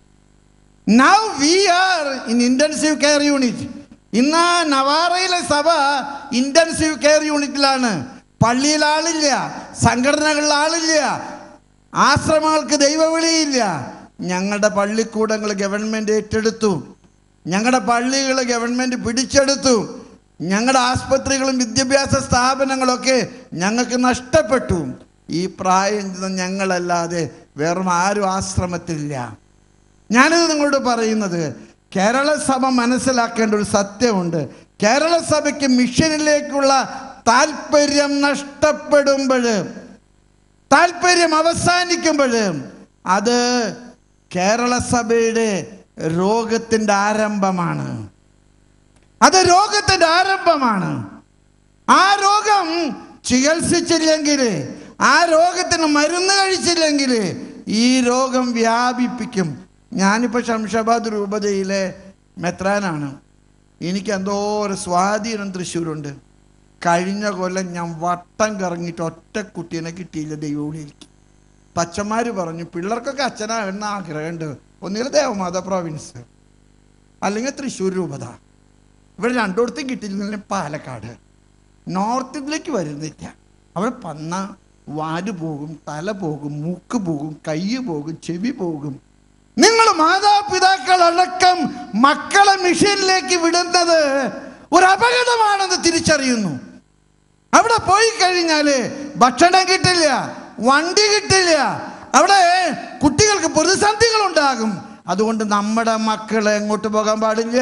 now we are in intensive care unit ഇന്ന് നവാറയിലെ സഭ ഇന്റൻസീവ് കെയർ യൂണിറ്റിലാണ് പള്ളിയിൽ ആളില്ല സംഘടനകളിൽ ആളില്ല ആശ്രമങ്ങൾക്ക് ദൈവവിളിയില്ല ഞങ്ങളുടെ പള്ളിക്കൂടങ്ങൾ ഗവൺമെൻറ് ഏറ്റെടുത്തു ഞങ്ങളുടെ പള്ളികൾ ഗവൺമെൻറ് പിടിച്ചെടുത്തു ഞങ്ങളുടെ ആസ്പത്രികളും വിദ്യാഭ്യാസ സ്ഥാപനങ്ങളൊക്കെ ഞങ്ങൾക്ക് നഷ്ടപ്പെട്ടു ഈ പ്രായം ചെന്ന ഞങ്ങളല്ലാതെ വേറെ ആരും ആശ്രമത്തിലില്ല ഞാനിത് നിങ്ങളോട് പറയുന്നത് കേരള സഭ മനസ്സിലാക്കേണ്ട ഒരു സത്യമുണ്ട് കേരള സഭയ്ക്ക് മിഷനിലേക്കുള്ള താല്പര്യം നഷ്ടപ്പെടുമ്പോൾ താല്പര്യം അവസാനിക്കുമ്പോൾ അത് കേരള സഭയുടെ രോഗത്തിൻ്റെ ആരംഭമാണ് അത് രോഗത്തിൻ്റെ ആരംഭമാണ് ആ രോഗം ചികിത്സിച്ചില്ലെങ്കിൽ ആ രോഗത്തിന് മരുന്ന് കഴിച്ചില്ലെങ്കിൽ ഈ രോഗം വ്യാപിപ്പിക്കും ഞാനിപ്പോൾ ശംഷാബാദ് രൂപതയിലെ മെത്രാനാണ് എനിക്ക് എന്തോ ഒരു സ്വാധീനം തൃശ്ശൂരുണ്ട് കഴിഞ്ഞ കൊല്ലം ഞാൻ വട്ടം കറങ്ങിയിട്ട് ഒറ്റ കുട്ടീനെ കിട്ടിയില്ല ദൈവവിളിയിലേക്ക് പച്ചന്മാർ പറഞ്ഞു പിള്ളേർക്കൊക്കെ അച്ഛനാകണമെന്ന് ആഗ്രഹമുണ്ട് ഒന്നുകിൽ ദേവമാത പ്രോവിൻസ് അല്ലെങ്കിൽ തൃശ്ശൂർ രൂപത ഇവിടെ രണ്ടിടത്തും കിട്ടിയില്ലെങ്കിൽ പാലക്കാട് നോർത്തിലേക്ക് വരുന്നില്ല അവിടെ പന്ന വാല് പോകും തല പോകും മൂക്ക് പോകും കൈ പോകും ചെവി പോകും നിങ്ങൾ മാതാപിതാക്കൾ അടക്കം മക്കളെ മിഷനിലേക്ക് വിടുന്നത് ഒരു അപകടമാണെന്ന് തിരിച്ചറിയുന്നു അവിടെ പോയി കഴിഞ്ഞാൽ ഭക്ഷണം കിട്ടില്ല വണ്ടി കിട്ടില്ല അവിടെ കുട്ടികൾക്ക് പ്രതിസന്ധികൾ ഉണ്ടാകും അതുകൊണ്ട് നമ്മുടെ മക്കളെ എങ്ങോട്ട് പോകാൻ പാടില്ല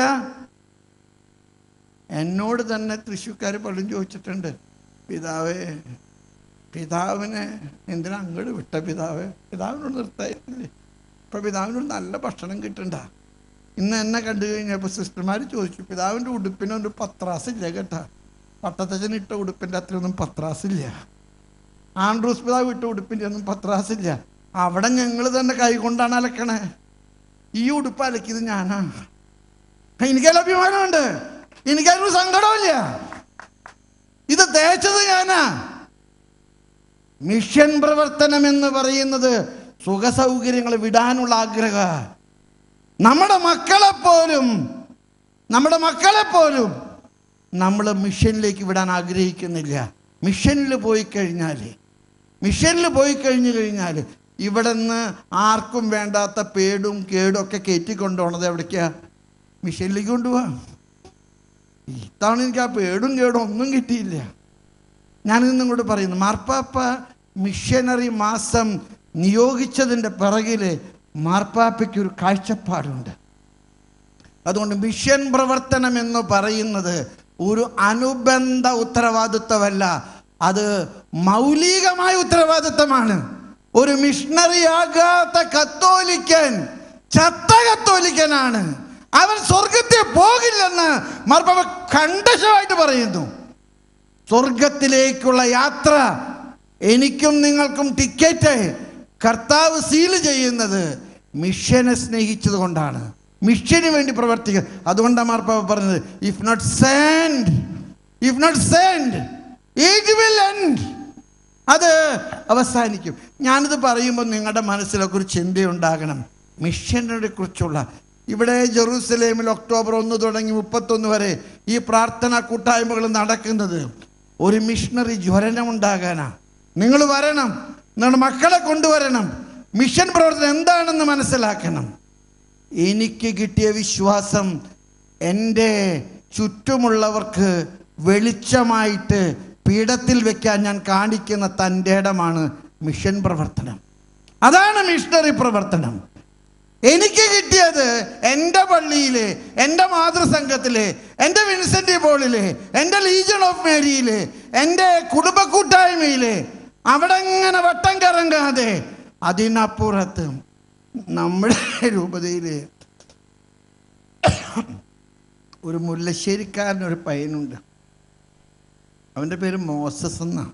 എന്നോട് തന്നെ തൃശ്ശൂക്കാർ പലരും ചോദിച്ചിട്ടുണ്ട് പിതാവേ പിതാവിനെ എന്തിനാ അങ്ങോട്ട് വിട്ട പിതാവേ പിതാവിനോട് നിർത്തായിട്ടില്ലേ ഇപ്പൊ പിതാവിനോട് നല്ല ഭക്ഷണം കിട്ടണ്ട ഇന്ന് എന്നെ കണ്ടു കഴിഞ്ഞപ്പോൾ സിസ്റ്റർമാർ ചോദിച്ചു പിതാവിൻ്റെ ഉടുപ്പിനൊരു പത്രാസില്ല കേട്ടാ പട്ടത്തച്ഛൻ ഇട്ട ഉടുപ്പിൻ്റെ അത്രയൊന്നും പത്രാസില്ല ആൻഡ്രൂസ് പിതാവ് ഇട്ട ഉടുപ്പിൻ്റെ ഒന്നും പത്രാസില്ല അവിടെ ഞങ്ങൾ തന്നെ കൈകൊണ്ടാണ് അലക്കണേ ഈ ഉടുപ്പ് അലക്കിയത് ഞാനാ എനിക്കതിൽ അഭിമാനമുണ്ട് എനിക്കതിനൊരു സങ്കടമില്ല ഇത് തേച്ചത് ഞാനാ മിഷൻ പ്രവർത്തനം എന്ന് പറയുന്നത് സുഖസൗകര്യങ്ങൾ വിടാനുള്ള ആഗ്രഹ നമ്മുടെ മക്കളെപ്പോലും നമ്മുടെ മക്കളെപ്പോലും നമ്മൾ മിഷനിലേക്ക് വിടാൻ ആഗ്രഹിക്കുന്നില്ല മിഷനിൽ പോയി കഴിഞ്ഞാൽ മിഷനിൽ പോയി കഴിഞ്ഞു കഴിഞ്ഞാൽ ഇവിടെ നിന്ന് ആർക്കും വേണ്ടാത്ത പേടും കേടും ഒക്കെ കയറ്റിക്കൊണ്ടുപോണത് എവിടേക്കാ മിഷനിലേക്ക് കൊണ്ടുപോവാം ഇത്തവണ എനിക്ക് ആ പേടും കേടും ഒന്നും കിട്ടിയില്ല ഞാനിന്നും കൂടെ പറയുന്നു മാർപ്പാപ്പ മിഷനറി മാസം നിയോഗിച്ചതിൻ്റെ പിറകിൽ മാർപ്പാപ്പയ്ക്ക് ഒരു കാഴ്ചപ്പാടുണ്ട് അതുകൊണ്ട് മിഷൻ പ്രവർത്തനം എന്ന് പറയുന്നത് ഒരു അനുബന്ധ ഉത്തരവാദിത്വമല്ല അത് മൗലികമായ ഉത്തരവാദിത്വമാണ് ഒരു മിഷണറി ആകാത്ത കത്തോലിക്കൻ ചത്ത കത്തോലിക്കനാണ് അവൻ സ്വർഗത്തിൽ പോകില്ലെന്ന് മാർപ്പാപ്പ കണ്ടശമായിട്ട് പറയുന്നു സ്വർഗത്തിലേക്കുള്ള യാത്ര എനിക്കും നിങ്ങൾക്കും ടിക്കറ്റ് കർത്താവ് സീൽ ചെയ്യുന്നത് മിഷനെ സ്നേഹിച്ചത് കൊണ്ടാണ് മിഷന് വേണ്ടി പ്രവർത്തിക്കുക അതുകൊണ്ടാണ് മാർപ്പാപ്പ പറഞ്ഞത് if not sent if not sent it will end അത് അവസാനിക്കും ഞാനിത് പറയുമ്പോൾ നിങ്ങളുടെ മനസ്സിലൊക്കെ ഒരു ചിന്തയുണ്ടാകണം മിഷനെ കുറിച്ചുള്ള ഇവിടെ ജെറൂസലേമിൽ ഒക്ടോബർ ഒന്ന് തുടങ്ങി മുപ്പത്തൊന്ന് വരെ ഈ പ്രാർത്ഥനാ കൂട്ടായ്മകൾ നടക്കുന്നത് ഒരു മിഷണറി ജ്വലനം ഉണ്ടാകാനാ നിങ്ങൾ വരണം നിങ്ങളുടെ മക്കളെ കൊണ്ടുവരണം മിഷൻ പ്രവർത്തനം എന്താണെന്ന് മനസ്സിലാക്കണം എനിക്ക് കിട്ടിയ വിശ്വാസം എൻ്റെ ചുറ്റുമുള്ളവർക്ക് വെളിച്ചമായിട്ട് പീഠത്തിൽ വെക്കാൻ ഞാൻ കാണിക്കുന്ന തൻ്റെ ഇടമാണ് മിഷൻ പ്രവർത്തനം അതാണ് മിഷണറി പ്രവർത്തനം എനിക്ക് കിട്ടിയത് എൻ്റെ പള്ളിയിലെ എൻ്റെ മാതൃസംഘത്തിലെ എൻ്റെ വിൻസെൻ്റ് പോളിലെ എൻ്റെ ലീജൺ ഓഫ് മേരിയിലെ എൻ്റെ കുടുംബ കൂട്ടായ്മയിലെ അവിടെ ഇങ്ങനെ വട്ടം കറങ്ങാതെ അതിനപ്പുറത്ത് നമ്മുടെ രൂപതയിൽ ഒരു മുല്ലശ്ശേരിക്കാരനൊരു പയ്യനുണ്ട് അവൻ്റെ പേര് മോസസ് എന്നാ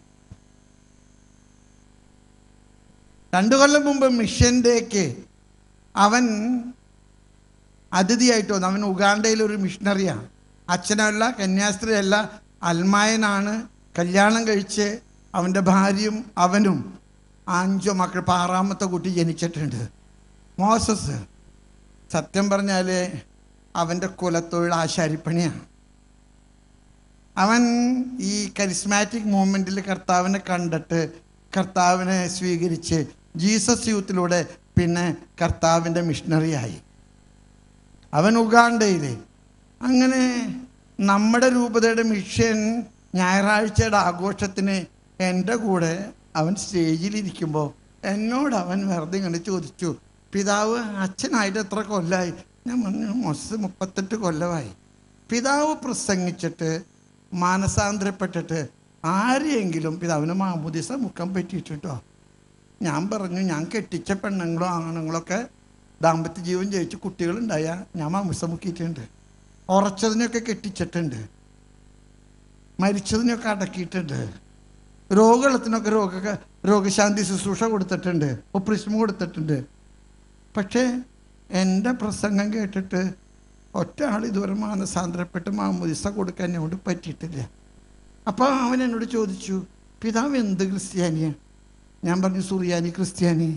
രണ്ടു കൊല്ലം മുമ്പ് മിഷൻ്റെക്ക് അവൻ അതിഥിയായിട്ട് വന്നു അവൻ ഉഗാണ്ടയിലെ ഒരു മിഷണറിയാണ് അച്ഛനല്ല കന്യാസ്ത്രീയല്ല അൽമായനാണ് കല്യാണം കഴിച്ച് അവൻ്റെ ഭാര്യയും അവനും അഞ്ചോ മക്കൾ ഇപ്പം ആറാമത്തെ കുട്ടി ജനിച്ചിട്ടുണ്ട് മോസസ് സത്യം പറഞ്ഞാൽ അവൻ്റെ കുലത്തൊഴിൽ ആശാരിപ്പണിയാണ് അവൻ ഈ കരിസ്മാറ്റിക് മൂവ്മെൻറ്റിൽ കർത്താവിനെ കണ്ടിട്ട് കർത്താവിനെ സ്വീകരിച്ച് ജീസസ് യൂത്തിലൂടെ പിന്നെ കർത്താവിൻ്റെ മിഷണറിയായി അവൻ ഉഗാണ്ടയിൽ അങ്ങനെ നമ്മുടെ രൂപതയുടെ മിഷൻ ഞായറാഴ്ചയുടെ ആഘോഷത്തിന് എൻ്റെ കൂടെ അവൻ സ്റ്റേജിലിരിക്കുമ്പോൾ എന്നോട് അവൻ വെറുതെ ഇങ്ങനെ ചോദിച്ചു പിതാവ് അച്ഛനായിട്ട് എത്ര കൊല്ലമായി ഞാൻ പറഞ്ഞു മൊസ് മുപ്പത്തെട്ട് കൊല്ലമായി പിതാവ് പ്രസംഗിച്ചിട്ട് മാനസാന്തരപ്പെട്ടിട്ട് ആരെയെങ്കിലും പിതാവിന് മാമുദിസ മുക്കം പറ്റിയിട്ടുണ്ടോ ഞാൻ പറഞ്ഞു ഞാൻ കെട്ടിച്ച പെണ്ണുങ്ങളോ ആണുങ്ങളൊക്കെ ദാമ്പത്യ ജീവൻ ജയിച്ച് കുട്ടികളുണ്ടായ ഞാൻ മാമുസ മുക്കിയിട്ടുണ്ട് ഉറച്ചതിനൊക്കെ കെട്ടിച്ചിട്ടുണ്ട് മരിച്ചതിനൊക്കെ അടക്കിയിട്ടുണ്ട് രോഗത്തിനൊക്കെ രോഗ രോഗശാന്തി ശുശ്രൂഷ കൊടുത്തിട്ടുണ്ട് ഒപ്രിസ്മ കൊടുത്തിട്ടുണ്ട് പക്ഷേ എൻ്റെ പ്രസംഗം കേട്ടിട്ട് ഒറ്റ ആൾ ഇതുവരെ മാനസാന്തരപ്പെട്ട് മാമുദിസ കൊടുക്കാൻ എന്നോട് പറ്റിയിട്ടില്ല അപ്പോൾ അവൻ എന്നോട് ചോദിച്ചു പിതാവ് എന്ത് ക്രിസ്ത്യാനിയാ ഞാൻ പറഞ്ഞു സുറിയാനി ക്രിസ്ത്യാനി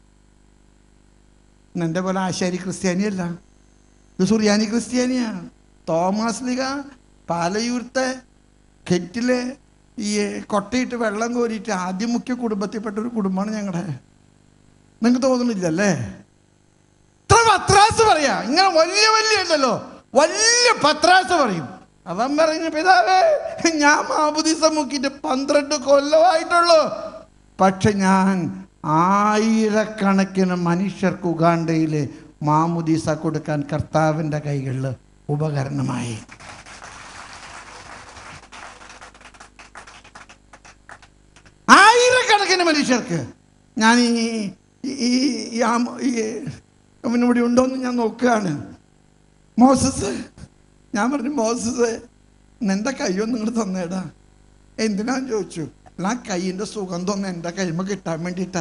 എൻ്റെ പോലെ ആശാരി ക്രിസ്ത്യാനിയല്ല ഇത് സുറിയാനി ക്രിസ്ത്യാനിയാ തോമസ് ലിക പാലയൂർത്തെ കെറ്റിലെ ഈ കൊട്ടയിട്ട് വെള്ളം കോരിയിട്ട് ആദ്യം മുഖ്യ കുടുംബത്തിൽപ്പെട്ട ഒരു കുടുംബമാണ് ഞങ്ങളുടെ നിങ്ങൾക്ക് തോന്നുന്നില്ലല്ലേ ഇത്ര പത്രാസ് പറയാ ഇങ്ങനെ വലിയ വലിയ ഉണ്ടല്ലോ വലിയ പത്രാസ് പറയും അവൻ പറഞ്ഞു പിതാവേ ഞാൻ മാബുദീസം മുക്കിയിട്ട് പന്ത്രണ്ട് കൊല്ലമായിട്ടുള്ളൂ പക്ഷെ ഞാൻ ആയിരക്കണക്കിന് മനുഷ്യർക്ക് ഉഗാണ്ടയിൽ മാമുദീസ കൊടുക്കാൻ കർത്താവിൻ്റെ കൈകളിൽ ഉപകരണമായി ആയിരക്കണക്കിന് മനുഷ്യർക്ക് ഞാൻ ഈ ഈ- ഈ ഈ ആമ- ഈ അവനിവിടെ ഉണ്ടോയെന്ന് ഞാൻ നോക്കുകയാണ് മോസസ് ഞാൻ പറഞ്ഞു മോസസ് നിന്റെ കയ്യൊന്നും നിങ്ങൾ തന്നേടാ എന്തിനാന്ന് ചോദിച്ചു അല്ല ആ കൈയിൻ്റെ സുഗന്ധം ഒന്ന് എൻ്റെ കൈമ കിട്ടാൻ വേണ്ടിയിട്ടാ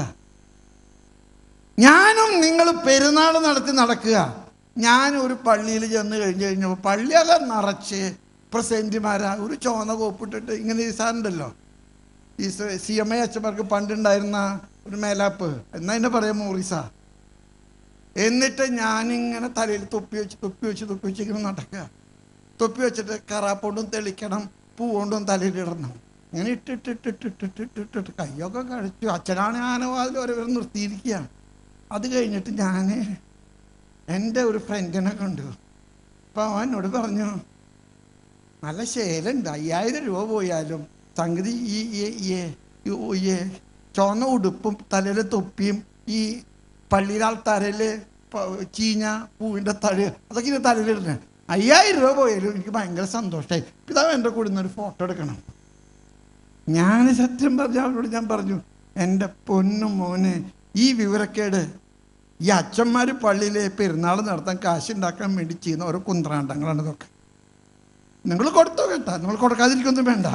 ഞാനും നിങ്ങൾ പെരുന്നാൾ നടത്തി നടക്കുക ഞാൻ ഒരു പള്ളിയിൽ ചെന്ന് കഴിഞ്ഞ് കഴിഞ്ഞപ്പോൾ പള്ളിയെല്ലാം നിറച്ച് പ്രസൻറ്റിമാരാ ഒരു ചോന്ന കോപ്പിട്ടിട്ട് ഇങ്ങനെ ഈ സാധനമുണ്ടല്ലോ ഈ സി എം ഐ അച്ഛന്മാർക്ക് പണ്ടുണ്ടായിരുന്ന ഒരു മേലാപ്പ് എന്നാ എന്നെ പറയാം മോറിസ എന്നിട്ട് ഞാനിങ്ങനെ തലയിൽ തൊപ്പി വെച്ച് തൊപ്പി വെച്ച് തൊപ്പി വെച്ച് ഇങ്ങനെ നടക്കുക തൊപ്പി വെച്ചിട്ട് കറാപ്പോണ്ടും തെളിക്കണം പൂവോണ്ടും തലയിലിടണം ഇങ്ങനെ ഇട്ടിട്ടിട്ടിട്ടിട്ടിട്ടിട്ടിട്ട് കയ്യൊക്കെ കഴിച്ചു അച്ഛനാണ് ആനവാതിൽ ഓരോ നിർത്തിയിരിക്കുകയാണ് അത് കഴിഞ്ഞിട്ട് ഞാൻ എൻ്റെ ഒരു ഫ്രണ്ടിനെ കണ്ടു അപ്പോൾ അവൻ എന്നോട് പറഞ്ഞു നല്ല ശേലുണ്ട് അയ്യായിരം രൂപ പോയാലും സംഗതി ഈ ഈ ഈ ഈ- ഈ ചുവന്ന ഉടുപ്പും തലയിൽ തൊപ്പിയും ഈ പള്ളിയിലെ ആൾത്താരയിൽ ചീഞ്ഞ പൂവിൻ്റെ തഴ അതൊക്കെ ഇങ്ങനെ തലയിലിടുന്നത് അയ്യായിരം രൂപ പോയാലും എനിക്ക് ഭയങ്കര സന്തോഷമായി പിതാവ് എൻ്റെ കൂടെ നിന്ന് ഒരു ഫോട്ടോ എടുക്കണം ഞാൻ സത്യം പറഞ്ഞ അവരോട് ഞാൻ പറഞ്ഞു എൻ്റെ പൊന്നു മോനെ ഈ വിവരക്കേട് ഈ അച്ഛന്മാർ പള്ളിയിലെ പെരുന്നാൾ നടത്താൻ കാശുണ്ടാക്കാൻ വേണ്ടി ചെയ്യുന്ന ഓരോ കുന്ത്രാണ്ടങ്ങളാണ് ഇതൊക്കെ നിങ്ങൾ കൊടുത്തോ കേട്ടാ നിങ്ങൾ കൊടുക്കാതിരിക്കൊന്നും വേണ്ട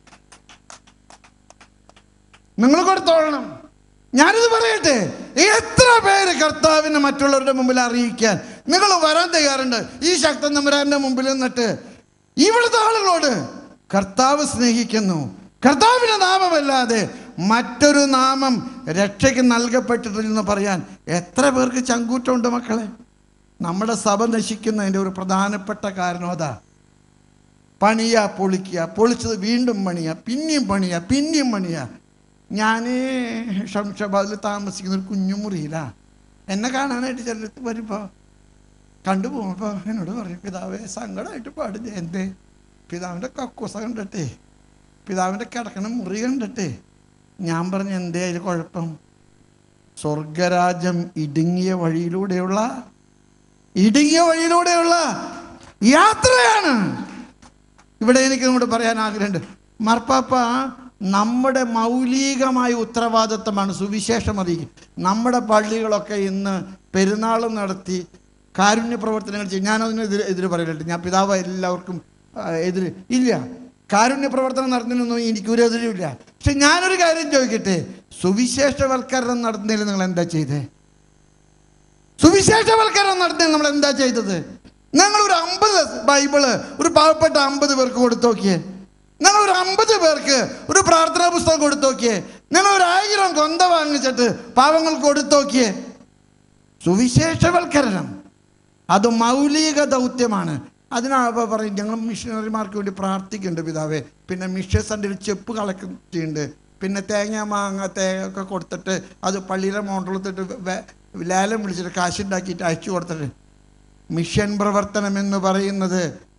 നിങ്ങൾ കൊടുത്തോളണം ഞാനിത് പറയട്ടെ എത്ര പേര് കർത്താവിനെ മറ്റുള്ളവരുടെ മുമ്പിൽ അറിയിക്കാൻ നിങ്ങൾ വരാൻ തയ്യാറുണ്ട് ഈ ശക്തൻ നമ്പരാന്റെ മുമ്പിൽ നിന്നിട്ട് ഇവിടുത്തെ ആളുകളോട് കർത്താവ് സ്നേഹിക്കുന്നു കർത്താവിന്റെ നാമമല്ലാതെ മറ്റൊരു നാമം രക്ഷയ്ക്ക് നൽകപ്പെട്ടിട്ടില്ലെന്ന് പറയാൻ എത്ര പേർക്ക് ചങ്കൂറ്റമുണ്ട് മക്കളെ നമ്മുടെ സഭ നശിക്കുന്നതിൻ്റെ ഒരു പ്രധാനപ്പെട്ട കാരണം അതാ പണിയ പൊളിക്കുക പൊളിച്ചത് വീണ്ടും പണിയ പിന്നെയും പണിയ പിന്നെയും പണിയ ഞാൻ ഷംഷാബാദിൽ താമസിക്കുന്ന ഒരു കുഞ്ഞു മുറിയിലാ എന്നെ കാണാനായിട്ട് ചിലത്ത് വരുമ്പോൾ കണ്ടു പോകുമ്പോൾ എന്നോട് പറയും പിതാവേ സങ്കടമായിട്ട് പാടില്ല എന്തേ പിതാവിൻ്റെ കക്കൂസ കണ്ടിട്ടേ പിതാവിൻ്റെ കിടക്കണ മുറി കണ്ടിട്ടേ ഞാൻ പറഞ്ഞു എന്തേ അതിൽ കുഴപ്പം സ്വർഗരാജ്യം ഇടുങ്ങിയ വഴിയിലൂടെയുള്ള ഇടുങ്ങിയ വഴിയിലൂടെയുള്ള യാത്രയാണ് ഇവിടെ എനിക്ക് നിങ്ങളോട് പറയാൻ ആഗ്രഹമുണ്ട് മാർപ്പാപ്പ നമ്മുടെ മൗലികമായ ഉത്തരവാദിത്തമാണ് സുവിശേഷം അറിയിക്കുക നമ്മുടെ പള്ളികളൊക്കെ ഇന്ന് പെരുന്നാൾ നടത്തി കാരുണ്യ പ്രവർത്തനങ്ങൾ ചെയ്യും ഞാനതിനെതിരെ എതിര് പറയലുണ്ട് ഞാൻ പിതാവ് എല്ലാവർക്കും ആ, എതിര് ഇല്ല കാരുണ്യ പ്രവർത്തനം നടത്തുന്നതിനൊന്നും എനിക്കൊരു എതിരുമില്ല പക്ഷെ ഞാനൊരു കാര്യം ചോദിക്കട്ടെ സുവിശേഷവൽക്കരണം നടത്തുന്നതിൽ നിങ്ങൾ എന്താ ചെയ്തേ സുവിശേഷവൽക്കരണം നടത്താൻ നമ്മൾ എന്താ ചെയ്തത് ഞങ്ങൾ ഒരു അമ്പത് ബൈബിള് ഒരു പാവപ്പെട്ട അമ്പത് പേർക്ക് കൊടുത്തു നോക്കിയേ ഞങ്ങൾ ഒരു അമ്പത് പേർക്ക് ഒരു പ്രാർത്ഥനാ പുസ്തകം കൊടുത്തു നോക്കിയേ ഞങ്ങൾ ഒരു ആയിരം കൊന്ത വാങ്ങിച്ചിട്ട് പാവങ്ങൾക്ക് കൊടുത്തു നോക്കിയേ സുവിശേഷവൽക്കരണം അത് മൗലിക ദൗത്യമാണ് അതിനാണ് പറയും ഞങ്ങൾ മിഷനറിമാർക്ക് വേണ്ടി പ്രാർത്ഥിക്കുന്നുണ്ട് പിതാവേ പിന്നെ മിഷൻ സെൻ്ററിൽ ചെപ്പ് കളക്ട് ചെയ്യുന്നുണ്ട് പിന്നെ തേങ്ങ മാങ്ങ തേങ്ങ ഒക്കെ കൊടുത്തിട്ട് അത് പള്ളിയിലെ മോണ്ടളത്തിട്ട് വെ- ലേലം വിളിച്ചിട്ട് കാശുണ്ടാക്കിയിട്ട് അയച്ചു കൊടുത്തിട്ട് മിഷൻ പ്രവർത്തനം എന്ന് പറയുന്നത്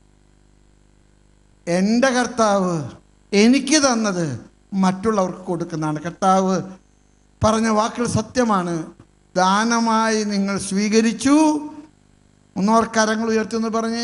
എൻ്റെ കർത്താവ് എനിക്ക് തന്നത് മറ്റുള്ളവർക്ക് കൊടുക്കുന്നതാണ് കർത്താവ് പറഞ്ഞ വാക്കുകൾ സത്യമാണ് ദാനമായി നിങ്ങൾ സ്വീകരിച്ചു ഒന്നോർ കരങ്ങൾ ഉയർത്തിയെന്ന് പറഞ്ഞ്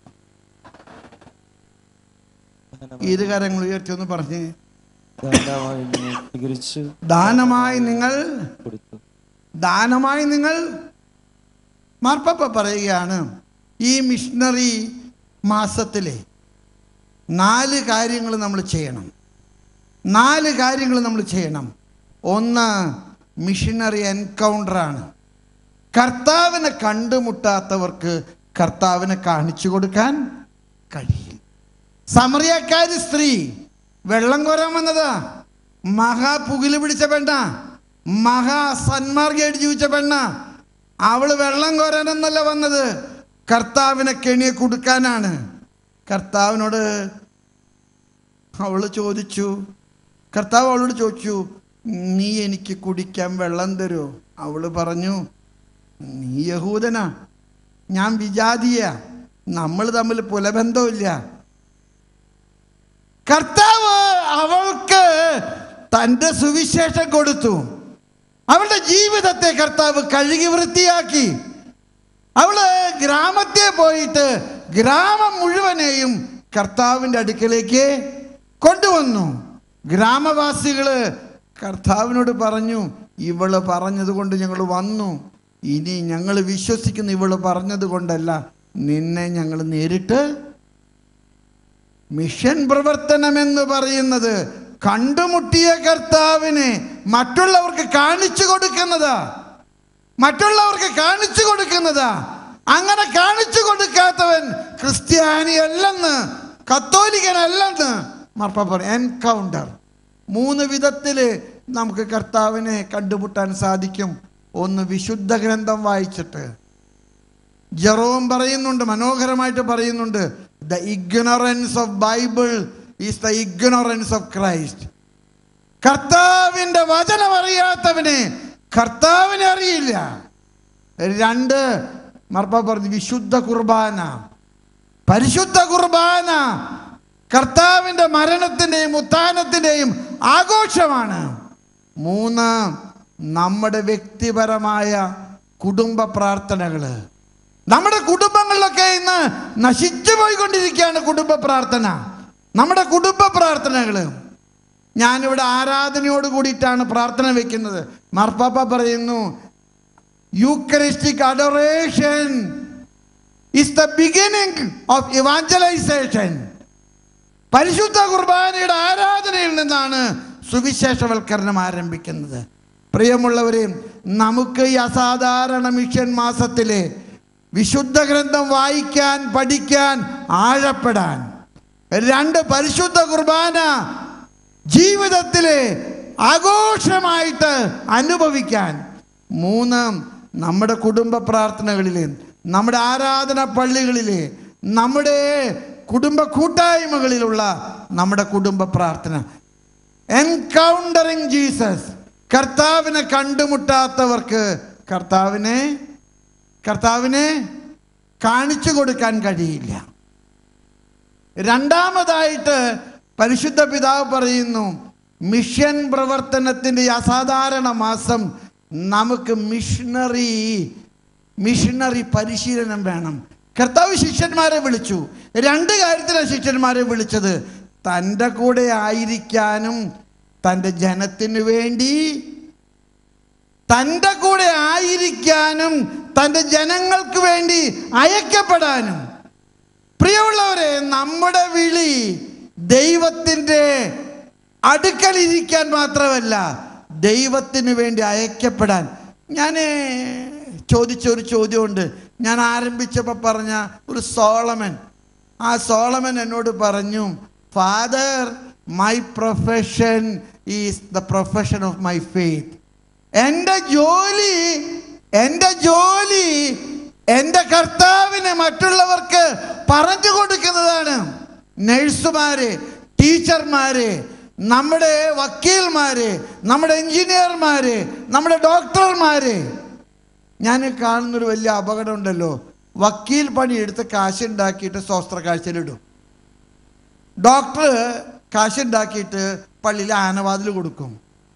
ഏത് കരങ്ങൾ ഉയർത്തിയെന്ന് പറഞ്ഞ് ദാനമായി നിങ്ങൾ സ്വീകരിച്ചു ദാനമായി നിങ്ങൾ കൊടുത്തു ദാനമായി നിങ്ങൾ മാർപ്പാപ്പ പറയുകയാണ് ഈ മിഷണറി മാസത്തിലെ നാല് കാര്യങ്ങൾ നമ്മൾ ചെയ്യണം നാല് കാര്യങ്ങൾ നമ്മൾ ചെയ്യണം ഒന്ന് മിഷണറി എൻകൗണ്ടറാണ് കർത്താവിനെ കണ്ടുമുട്ടാത്തവർക്ക് കർത്താവിനെ കാണിച്ചു കൊടുക്കാൻ കഴിയും സമറിയക്കാരി സ്ത്രീ വെള്ളം കോരാൻ വന്നതാ മഹാ പുകില് പിടിച്ച പെണ്ണ മഹാ സന്മാർഗമായിട്ട് ജീവിച്ച പെണ്ണ അവള് വെള്ളം കോരാനെന്നല്ല വന്നത് കർത്താവിനെ കെണിയെ കൊടുക്കാനാണ് കർത്താവിനോട് അവൾ ചോദിച്ചു കർത്താവ് അവളോട് ചോദിച്ചു നീ എനിക്ക് കുടിക്കാൻ വെള്ളം തരുമോ അവൾ പറഞ്ഞു നീ യഹൂദനാ ഞാൻ വിജാതിയ നമ്മൾ തമ്മിൽ പുലബന്ധമില്ല കർത്താവ് അവൾക്ക് തൻ്റെ സുവിശേഷം കൊടുത്തു അവളുടെ ജീവിതത്തെ കർത്താവ് കഴുകി വൃത്തിയാക്കി അവള് ഗ്രാമത്തെ പോയിട്ട് ഗ്രാമം മുഴുവനെയും കർത്താവിൻ്റെ അടുക്കലേക്ക് കൊണ്ടുവന്നു ഗ്രാമവാസികള് കർത്താവിനോട് പറഞ്ഞു ഇവള് പറഞ്ഞത് കൊണ്ട് ഞങ്ങൾ വന്നു ഇനി ഞങ്ങൾ വിശ്വസിക്കുന്ന ഇവള് പറഞ്ഞത് കൊണ്ടല്ല നിന്നെ ഞങ്ങൾ നേരിട്ട് മിഷൻ പ്രവർത്തനം എന്ന് പറയുന്നത് കണ്ടുമുട്ടിയ കർത്താവിനെ മറ്റുള്ളവർക്ക് കാണിച്ചു കൊടുക്കുന്നതാ മറ്റുള്ളവർക്ക് കാണിച്ചു കൊടുക്കുന്നതാ അങ്ങനെ കാണിച്ചു കൊടുക്കാത്തവൻ ക്രിസ്ത്യാനി അല്ലെന്ന് കത്തോലിക്കനല്ലെന്ന് മാർപ്പ പറയും എൻകൗണ്ടർ മൂന്ന് വിധത്തില് നമുക്ക് കർത്താവിനെ കണ്ടുമുട്ടാൻ സാധിക്കും ഒന്ന് വിശുദ്ധ ഗ്രന്ഥം വായിച്ചിട്ട് ജെറോം പറയുന്നുണ്ട് മനോഹരമായിട്ട് പറയുന്നുണ്ട് the ignorance of Bible is the ignorance of Christ കർത്താവിൻ്റെ വചനം അറിയാത്തവനെ കർത്താവിനെ അറിയില്ല രണ്ട് മർപ്പ പറഞ്ഞു വിശുദ്ധ കുർബാന പരിശുദ്ധ കുർബാന കർത്താവിൻ്റെ മരണത്തിൻ്റെയും ഉത്ഥാനത്തിൻ്റെയും ആഘോഷമാണ് മൂന്ന് നമ്മുടെ വ്യക്തിപരമായ കുടുംബ പ്രാർത്ഥനകള് നമ്മുടെ കുടുംബങ്ങളിലൊക്കെ ഇന്ന് നശിച്ചു പോയിക്കൊണ്ടിരിക്കുകയാണ് കുടുംബ പ്രാർത്ഥന നമ്മുടെ കുടുംബ പ്രാർത്ഥനകള് ഞാനിവിടെ ആരാധനയോട് കൂടിയിട്ടാണ് പ്രാർത്ഥന വെക്കുന്നത് മാർപ്പാപ്പ പറയുന്നു eucharistic adoration is the beginning of evangelisation പരിശുദ്ധ കുർബാനയുടെ ആരാധനയിൽ നിന്നാണ് സുവിശേഷവൽക്കരണം ആരംഭിക്കുന്നത് പ്രിയമുള്ളവരെ നമുക്ക് ഈ അസാധാരണ മിഷൻ മാസത്തിലെ വിശുദ്ധ ഗ്രന്ഥം വായിക്കാൻ പഠിക്കാൻ ആഴപ്പെടാൻ രണ്ട് പരിശുദ്ധ കുർബാന ജീവിതത്തിലെ ആഘോഷമായിട്ട് അനുഭവിക്കാൻ മൂന്ന് നമ്മുടെ കുടുംബ പ്രാർത്ഥനകളിലെ നമ്മുടെ ആരാധന പള്ളികളിലെ നമ്മുടെ കുടുംബ കൂട്ടായ്മകളിലുള്ള നമ്മുടെ കുടുംബ പ്രാർത്ഥന എൻകൗണ്ടറിങ് ജീസസ് കർത്താവിനെ കണ്ടുമുട്ടാത്തവർക്ക് കർത്താവിനെ കർത്താവിനെ കാണിച്ചു കൊടുക്കാൻ കഴിയില്ല രണ്ടാമതായിട്ട് പരിശുദ്ധ പിതാവ് പറയുന്നു മിഷൻ പ്രവർത്തനത്തിൻ്റെ ഈ അസാധാരണ മാസം നമുക്ക് മിഷണറി മിഷണറി പരിശീലനം വേണം കർത്താവ് ശിഷ്യന്മാരെ വിളിച്ചു രണ്ട് കാര്യത്തിലാണ് ശിഷ്യന്മാരെ വിളിച്ചത് തൻ്റെ കൂടെ ആയിരിക്കാനും തൻ്റെ ജനത്തിന് വേണ്ടി തൻ്റെ കൂടെ ആയിരിക്കാനും തൻ്റെ ജനങ്ങൾക്ക് വേണ്ടി അയക്കപ്പെടാനും പ്രിയമുള്ളവരെ നമ്മുടെ വിളി ദൈവത്തിൻ്റെ അടുക്കലിരിക്കാൻ മാത്രമല്ല ദൈവത്തിന് വേണ്ടി അയക്കപ്പെടാൻ ഞാൻ ചോദിച്ച ഒരു ചോദ്യമുണ്ട് ഞാൻ ആരംഭിച്ചപ്പോൾ പറഞ്ഞ ഒരു സോളമൻ ആ സോളമൻ എന്നോട് പറഞ്ഞു father my profession is the profession of my faith എൻ്റെ ജോലി എൻ്റെ ജോലി എൻ്റെ കർത്താവിനെ മറ്റുള്ളവർക്ക് പറഞ്ഞു കൊടുക്കുന്നതാണ് നഴ്സുമാര് ടീച്ചർമാര് നമ്മുടെ വക്കീൽമാര് നമ്മുടെ എഞ്ചിനീയർമാര് നമ്മുടെ ഡോക്ടർമാര് ഞാൻ കാണുന്നൊരു വലിയ അപകടം ഉണ്ടല്ലോ വക്കീൽ പണി എടുത്ത് കാശുണ്ടാക്കിയിട്ട് ശാസ്ത്ര കാഴ്ചയിലിടും ഡോക്ടർ കാശുണ്ടാക്കിയിട്ട് പള്ളിയിൽ ആനവാതിൽ കൊടുക്കും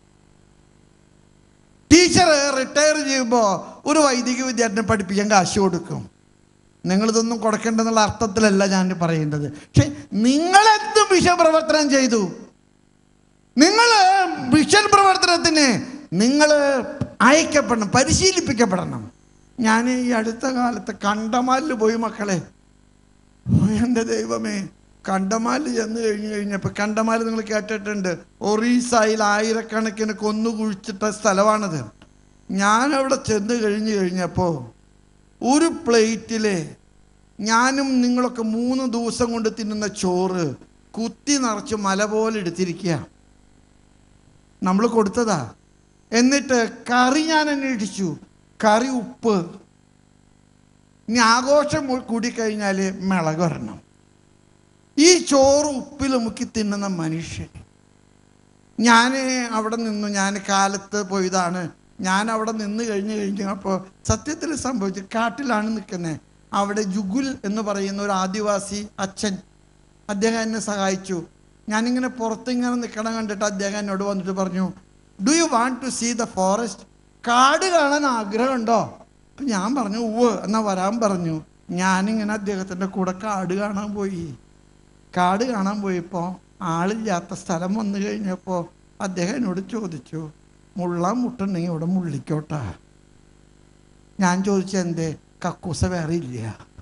ടീച്ചർ റിട്ടയർ ചെയ്യുമ്പോൾ ഒരു വൈദിക വിദ്യാർത്ഥിനെ പഠിപ്പിക്കാൻ കാശ് കൊടുക്കും നിങ്ങളിതൊന്നും കൊടുക്കേണ്ടെന്നുള്ള അർത്ഥത്തിലല്ല ഞാൻ പറയുന്നത് പക്ഷെ നിങ്ങളെന്തും വിഷപ്രവർത്തനം ചെയ്തു നിങ്ങൾ മിഷൻ പ്രവർത്തനത്തിന് നിങ്ങൾ അയക്കപ്പെടണം പരിശീലിപ്പിക്കപ്പെടണം ഞാൻ ഈ അടുത്ത കാലത്ത് കണ്ടമാലിൽ പോയി മക്കളെ ഓ, എൻ്റെ ദൈവമേ കണ്ടമാലിൽ ചെന്ന് കഴിഞ്ഞ് കഴിഞ്ഞപ്പോൾ കണ്ടമാൽ നിങ്ങൾ കേട്ടിട്ടുണ്ട് ഒറീസയിൽ ആയിരക്കണക്കിന് കൊന്നു കുഴിച്ചിട്ട സ്ഥലമാണത് ഞാൻ അവിടെ ചെന്ന് കഴിഞ്ഞ് കഴിഞ്ഞപ്പോൾ ഒരു പ്ലേറ്റിലെ ഞാനും നിങ്ങളൊക്കെ മൂന്ന് ദിവസം കൊണ്ട് തിന്നുന്ന ചോറ് കുത്തി നിറച്ച് മല പോലെ എടുത്തിരിക്കുക നമ്മൾ കൊടുത്തതാ എന്നിട്ട് കറി ഞാൻ അന്വേഷിച്ചു കറി ഉപ്പ് ഇനി ആഘോഷം മു- കൂടിക്കഴിഞ്ഞാൽ മിളക് വരണം ഈ ചോറ് ഉപ്പിൽ മുക്കി തിന്നുന്ന മനുഷ്യൻ ഞാൻ അവിടെ നിന്നു ഞാൻ കാലത്ത് പോയതാണ് ഞാൻ അവിടെ നിന്ന് കഴിഞ്ഞ് കഴിഞ്ഞപ്പോൾ സത്യത്തിൽ സംഭവിച്ചു കാട്ടിലാണ് നിൽക്കുന്നത് അവിടെ ജുഗുൽ എന്ന് പറയുന്ന ഒരു ആദിവാസി അച്ഛൻ അദ്ദേഹം എന്നെ സഹായിച്ചു ഞാനിങ്ങനെ പുറത്തിങ്ങനെ നിൽക്കണം കണ്ടിട്ട് അദ്ദേഹം എന്നോട് വന്നിട്ട് പറഞ്ഞു do you want to see the forest കാട് കാണാൻ ആഗ്രഹമുണ്ടോ അപ്പം ഞാൻ പറഞ്ഞു ഉവ് എന്നാ വരാൻ പറഞ്ഞു ഞാനിങ്ങനെ അദ്ദേഹത്തിൻ്റെ കൂടെ കാട് കാണാൻ പോയി കാട് കാണാൻ പോയപ്പോൾ ആളില്ലാത്ത സ്ഥലം വന്നു കഴിഞ്ഞപ്പോൾ അദ്ദേഹം എന്നോട് ചോദിച്ചു മുള്ളാൻ മുട്ടുണ്ടെങ്കിൽ ഇവിടെ മുള്ളിക്കോട്ടാ ഞാൻ ചോദിച്ചു എന്തേ കക്കൂസ വേറെ ഇല്ല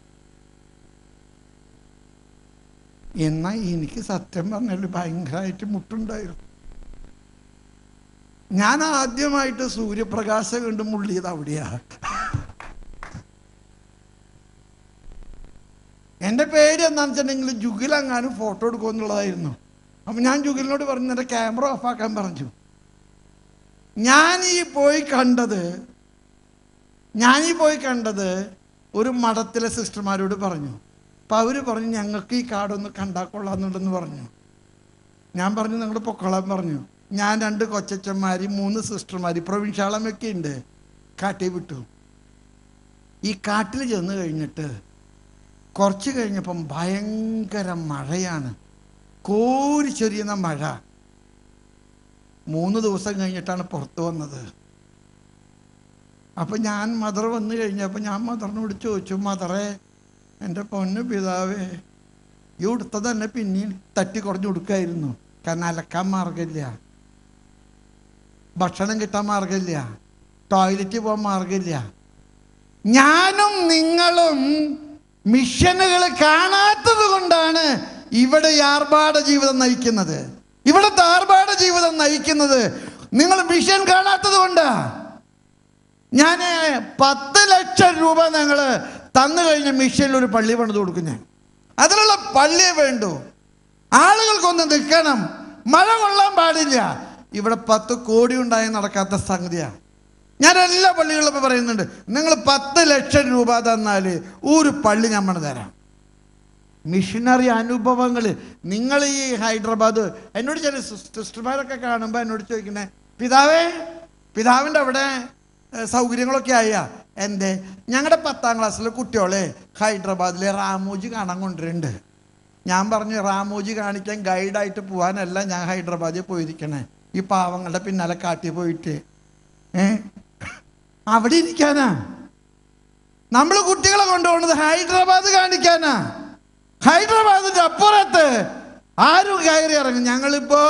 എന്നാൽ എനിക്ക് സത്യം പറഞ്ഞാൽ ഭയങ്കരമായിട്ട് മുട്ടുണ്ടായിരുന്നു ഞാൻ ആദ്യമായിട്ട് സൂര്യപ്രകാശം കണ്ട് മുള്ളിയത് അവിടെയാ എൻ്റെ പേര് എന്താണെന്ന് വെച്ചിട്ടുണ്ടെങ്കിൽ ജുഗിലെങ്ങാനും ഫോട്ടോ എടുക്കുമെന്നുള്ളതായിരുന്നു അപ്പം ഞാൻ ജുഗിലിനോട് പറഞ്ഞു എൻ്റെ ക്യാമറ ഓഫാക്കാൻ പറഞ്ഞു ഞാൻ ഈ പോയി കണ്ടത് ഞാൻ ഈ പോയി കണ്ടത് ഒരു മഠത്തിലെ സിസ്റ്റർമാരോട് പറഞ്ഞു അപ്പം അവർ പറഞ്ഞു ഞങ്ങൾക്ക് ഈ കാടൊന്ന് കണ്ടാൽ കൊള്ളാമെന്നുണ്ടെന്ന് പറഞ്ഞു ഞാൻ പറഞ്ഞു നിങ്ങൾ പൊക്കോളാൻ പറഞ്ഞു ഞാൻ രണ്ട് കൊച്ചച്ചന്മാർ മൂന്ന് സിസ്റ്റർമാർ പ്രൊവിൻഷ്യാളമൊക്കെ ഉണ്ട് കാട്ടിൽ വിട്ടു ഈ കാട്ടിൽ ചെന്ന് കഴിഞ്ഞിട്ട് കുറച്ച് കഴിഞ്ഞപ്പം ഭയങ്കര മഴയാണ് കോരി ചൊരിയുന്ന മഴ മൂന്ന് ദിവസം കഴിഞ്ഞിട്ടാണ് പുറത്തു വന്നത് അപ്പം ഞാൻ മദർ വന്നു കഴിഞ്ഞപ്പോൾ ഞാൻ മദറിനോട് ചോദിച്ചു മദറെ എൻ്റെ പൊന്നു പിതാവേ ഈ ഉടുത്തത് തന്നെ പിന്നെയും തട്ടി കുറഞ്ഞു കൊടുക്കായിരുന്നു കാരണം അലക്കാൻ മാർഗമില്ല ഭക്ഷണം കിട്ടാൻ മാർഗമില്ല ടോയ്ലറ്റിൽ പോകാൻ മാർഗമില്ല ഞാനും നിങ്ങളും മിഷനുകൾ കാണാത്തത് കൊണ്ടാണ് ഇവിടെ ഈ ആർഭാട ജീവിതം നയിക്കുന്നത് ഇവിടുത്തെ ആർഭാട ജീവിതം നയിക്കുന്നത് നിങ്ങൾ മിഷൻ കാണാത്തത് കൊണ്ടാ ഞാൻ പത്ത് ലക്ഷം രൂപ ഞങ്ങൾ തന്നു കഴിഞ്ഞ മിഷനിൽ ഒരു പള്ളി പണിത് കൊടുക്കും ഞാൻ അതിനുള്ള പള്ളിയെ വേണ്ടു ആളുകൾക്കൊന്ന് നിൽക്കണം മഴ കൊള്ളാൻ പാടില്ല ഇവിടെ പത്ത് കോടി ഉണ്ടായി നടക്കാത്ത സംഗതിയാണ് ഞാൻ എല്ലാ പള്ളികളിലും ഇപ്പൊ പറയുന്നുണ്ട് നിങ്ങൾ പത്ത് ലക്ഷം രൂപ തന്നാൽ ഒരു പള്ളി ഞാൻ പണിത് തരാം മിഷനറി അനുഭവങ്ങൾ നിങ്ങൾ ഈ ഹൈദരാബാദ് എന്നോട് ചില സിസ്റ്റർമാരൊക്കെ കാണുമ്പോൾ എന്നോട് ചോദിക്കണേ പിതാവേ പിതാവിൻ്റെ അവിടെ ഏഹ്, സൗകര്യങ്ങളൊക്കെ ആയ എന്തേ ഞങ്ങളുടെ പത്താം ക്ലാസ്സിലെ കുട്ടികളെ ഹൈദരാബാദിലെ റാമോജി കാണാൻ കൊണ്ടുവരുന്നുണ്ട് ഞാൻ പറഞ്ഞു റാമോജി കാണിക്കാൻ ഗൈഡായിട്ട് പോകാനല്ല ഞാൻ ഹൈദരാബാദിൽ പോയിരിക്കണേ ഈ പാവങ്ങളുടെ പിന്നാലെ കാട്ടി പോയിട്ട് ഏ അവിടെ ഇരിക്കാനാ നമ്മൾ കുട്ടികളെ കൊണ്ടുപോകുന്നത് ഹൈദരാബാദ് കാണിക്കാനാ ഹൈദരാബാദിന്റെ അപ്പുറത്ത് ആരും കയറി ഇറങ്ങും ഞങ്ങളിപ്പോ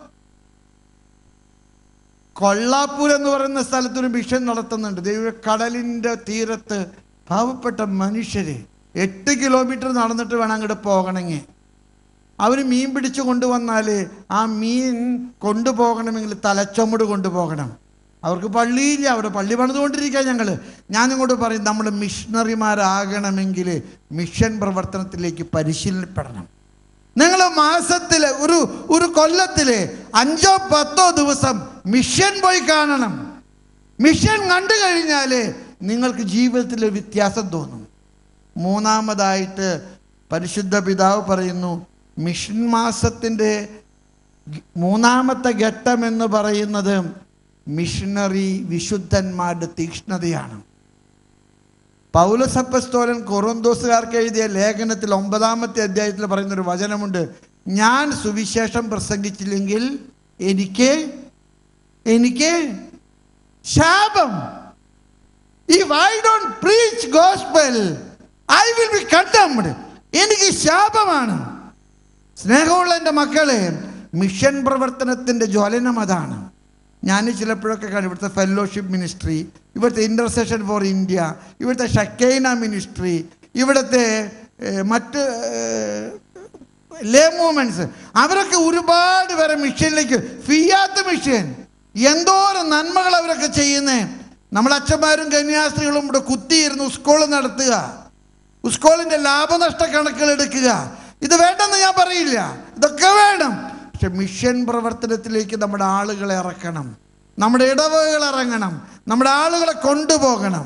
കൊള്ളാപ്പൂർ എന്ന് പറയുന്ന സ്ഥലത്ത് ഒരു മിഷൻ നടത്തുന്നുണ്ട് ദൈവ കടലിന്റെ തീരത്ത് പാവപ്പെട്ട മനുഷ്യര് എട്ട് കിലോമീറ്റർ നടന്നിട്ട് വേണം അങ്ങോട്ട് പോകണമെങ്കിൽ അവർ മീൻ പിടിച്ചു കൊണ്ടുവന്നാൽ ആ മീൻ കൊണ്ടുപോകണമെങ്കിൽ തലച്ചൊമ്മട് കൊണ്ടുപോകണം അവർക്ക് പള്ളിയില്ല അവിടെ പള്ളി പണിതുകൊണ്ടിരിക്കുക ഞങ്ങൾ ഞാനിങ്ങോട്ട് പറയും നമ്മൾ മിഷണറിമാരാകണമെങ്കിൽ മിഷൻ പ്രവർത്തനത്തിലേക്ക് പരിശീലനപ്പെടണം നിങ്ങൾ മാസത്തിൽ ഒരു ഒരു കൊല്ലത്തിൽ അഞ്ചോ പത്തോ ദിവസം മിഷൻ പോയി കാണണം മിഷൻ കണ്ടു കഴിഞ്ഞാൽ നിങ്ങൾക്ക് ജീവിതത്തിൽ ഒരു വ്യത്യാസം തോന്നും മൂന്നാമതായിട്ട് പരിശുദ്ധ പിതാവ് പറയുന്നു മിഷൻ മാസത്തിൻ്റെ ഗ- മൂന്നാമത്തെ ഘട്ടം എന്ന് പറയുന്നത് മിഷണറി വിശുദ്ധന്മാരുടെ തീക്ഷ്ണതയാണ് പൗലസപ്പസ്തോലൻ കൊറന്തോസുകാർക്ക് എഴുതിയ ലേഖനത്തിൽ ഒമ്പതാമത്തെ അധ്യായത്തിൽ പറയുന്ന ഒരു വചനമുണ്ട് ഞാൻ സുവിശേഷം പ്രസംഗിച്ചില്ലെങ്കിൽ എനിക്ക് എനിക്ക് ശാപം if I don't preach gospel I will be condemned എനിക്ക് ശാപമാണ് സ്നേഹമുള്ള എൻ്റെ മക്കളെ മിഷൻ പ്രവർത്തനത്തിൻ്റെ ജ്വലനം അതാണ് ഞാൻ ചിലപ്പോഴൊക്കെ കാണും ഇവിടുത്തെ ഫെലോഷിപ്പ് മിനിസ്ട്രി ഇവിടുത്തെ ഇൻ്റർസെഷൻ ഫോർ ഇന്ത്യ ഇവിടുത്തെ ഷക്കൈന മിനിസ്ട്രി ഇവിടുത്തെ ഏഹ്, മറ്റ് ലേ മൂവ്മെൻറ്റ്സ് അവരൊക്കെ ഒരുപാട് പേരെ മിഷനിലേക്ക് ഫിയാത്ത് മിഷൻ എന്തോരം നന്മകൾ അവരൊക്കെ ചെയ്യുന്നേ നമ്മുടെ അച്ഛന്മാരും കന്യാസ്ത്രീകളും ഇവിടെ കുത്തിയിരുന്ന് സ്കൂൾ നടത്തുക സ്കൂളിൻ്റെ ലാഭനഷ്ട കണക്കുകൾ എടുക്കുക ഇത് വേണ്ടെന്ന് ഞാൻ പറയില്ല ഇതൊക്കെ വേണം പക്ഷെ മിഷൻ പ്രവർത്തനത്തിലേക്ക് നമ്മുടെ ആളുകളെ ഇറക്കണം നമ്മുടെ ഇടവകൾ ഇറങ്ങണം നമ്മുടെ ആളുകളെ കൊണ്ടുപോകണം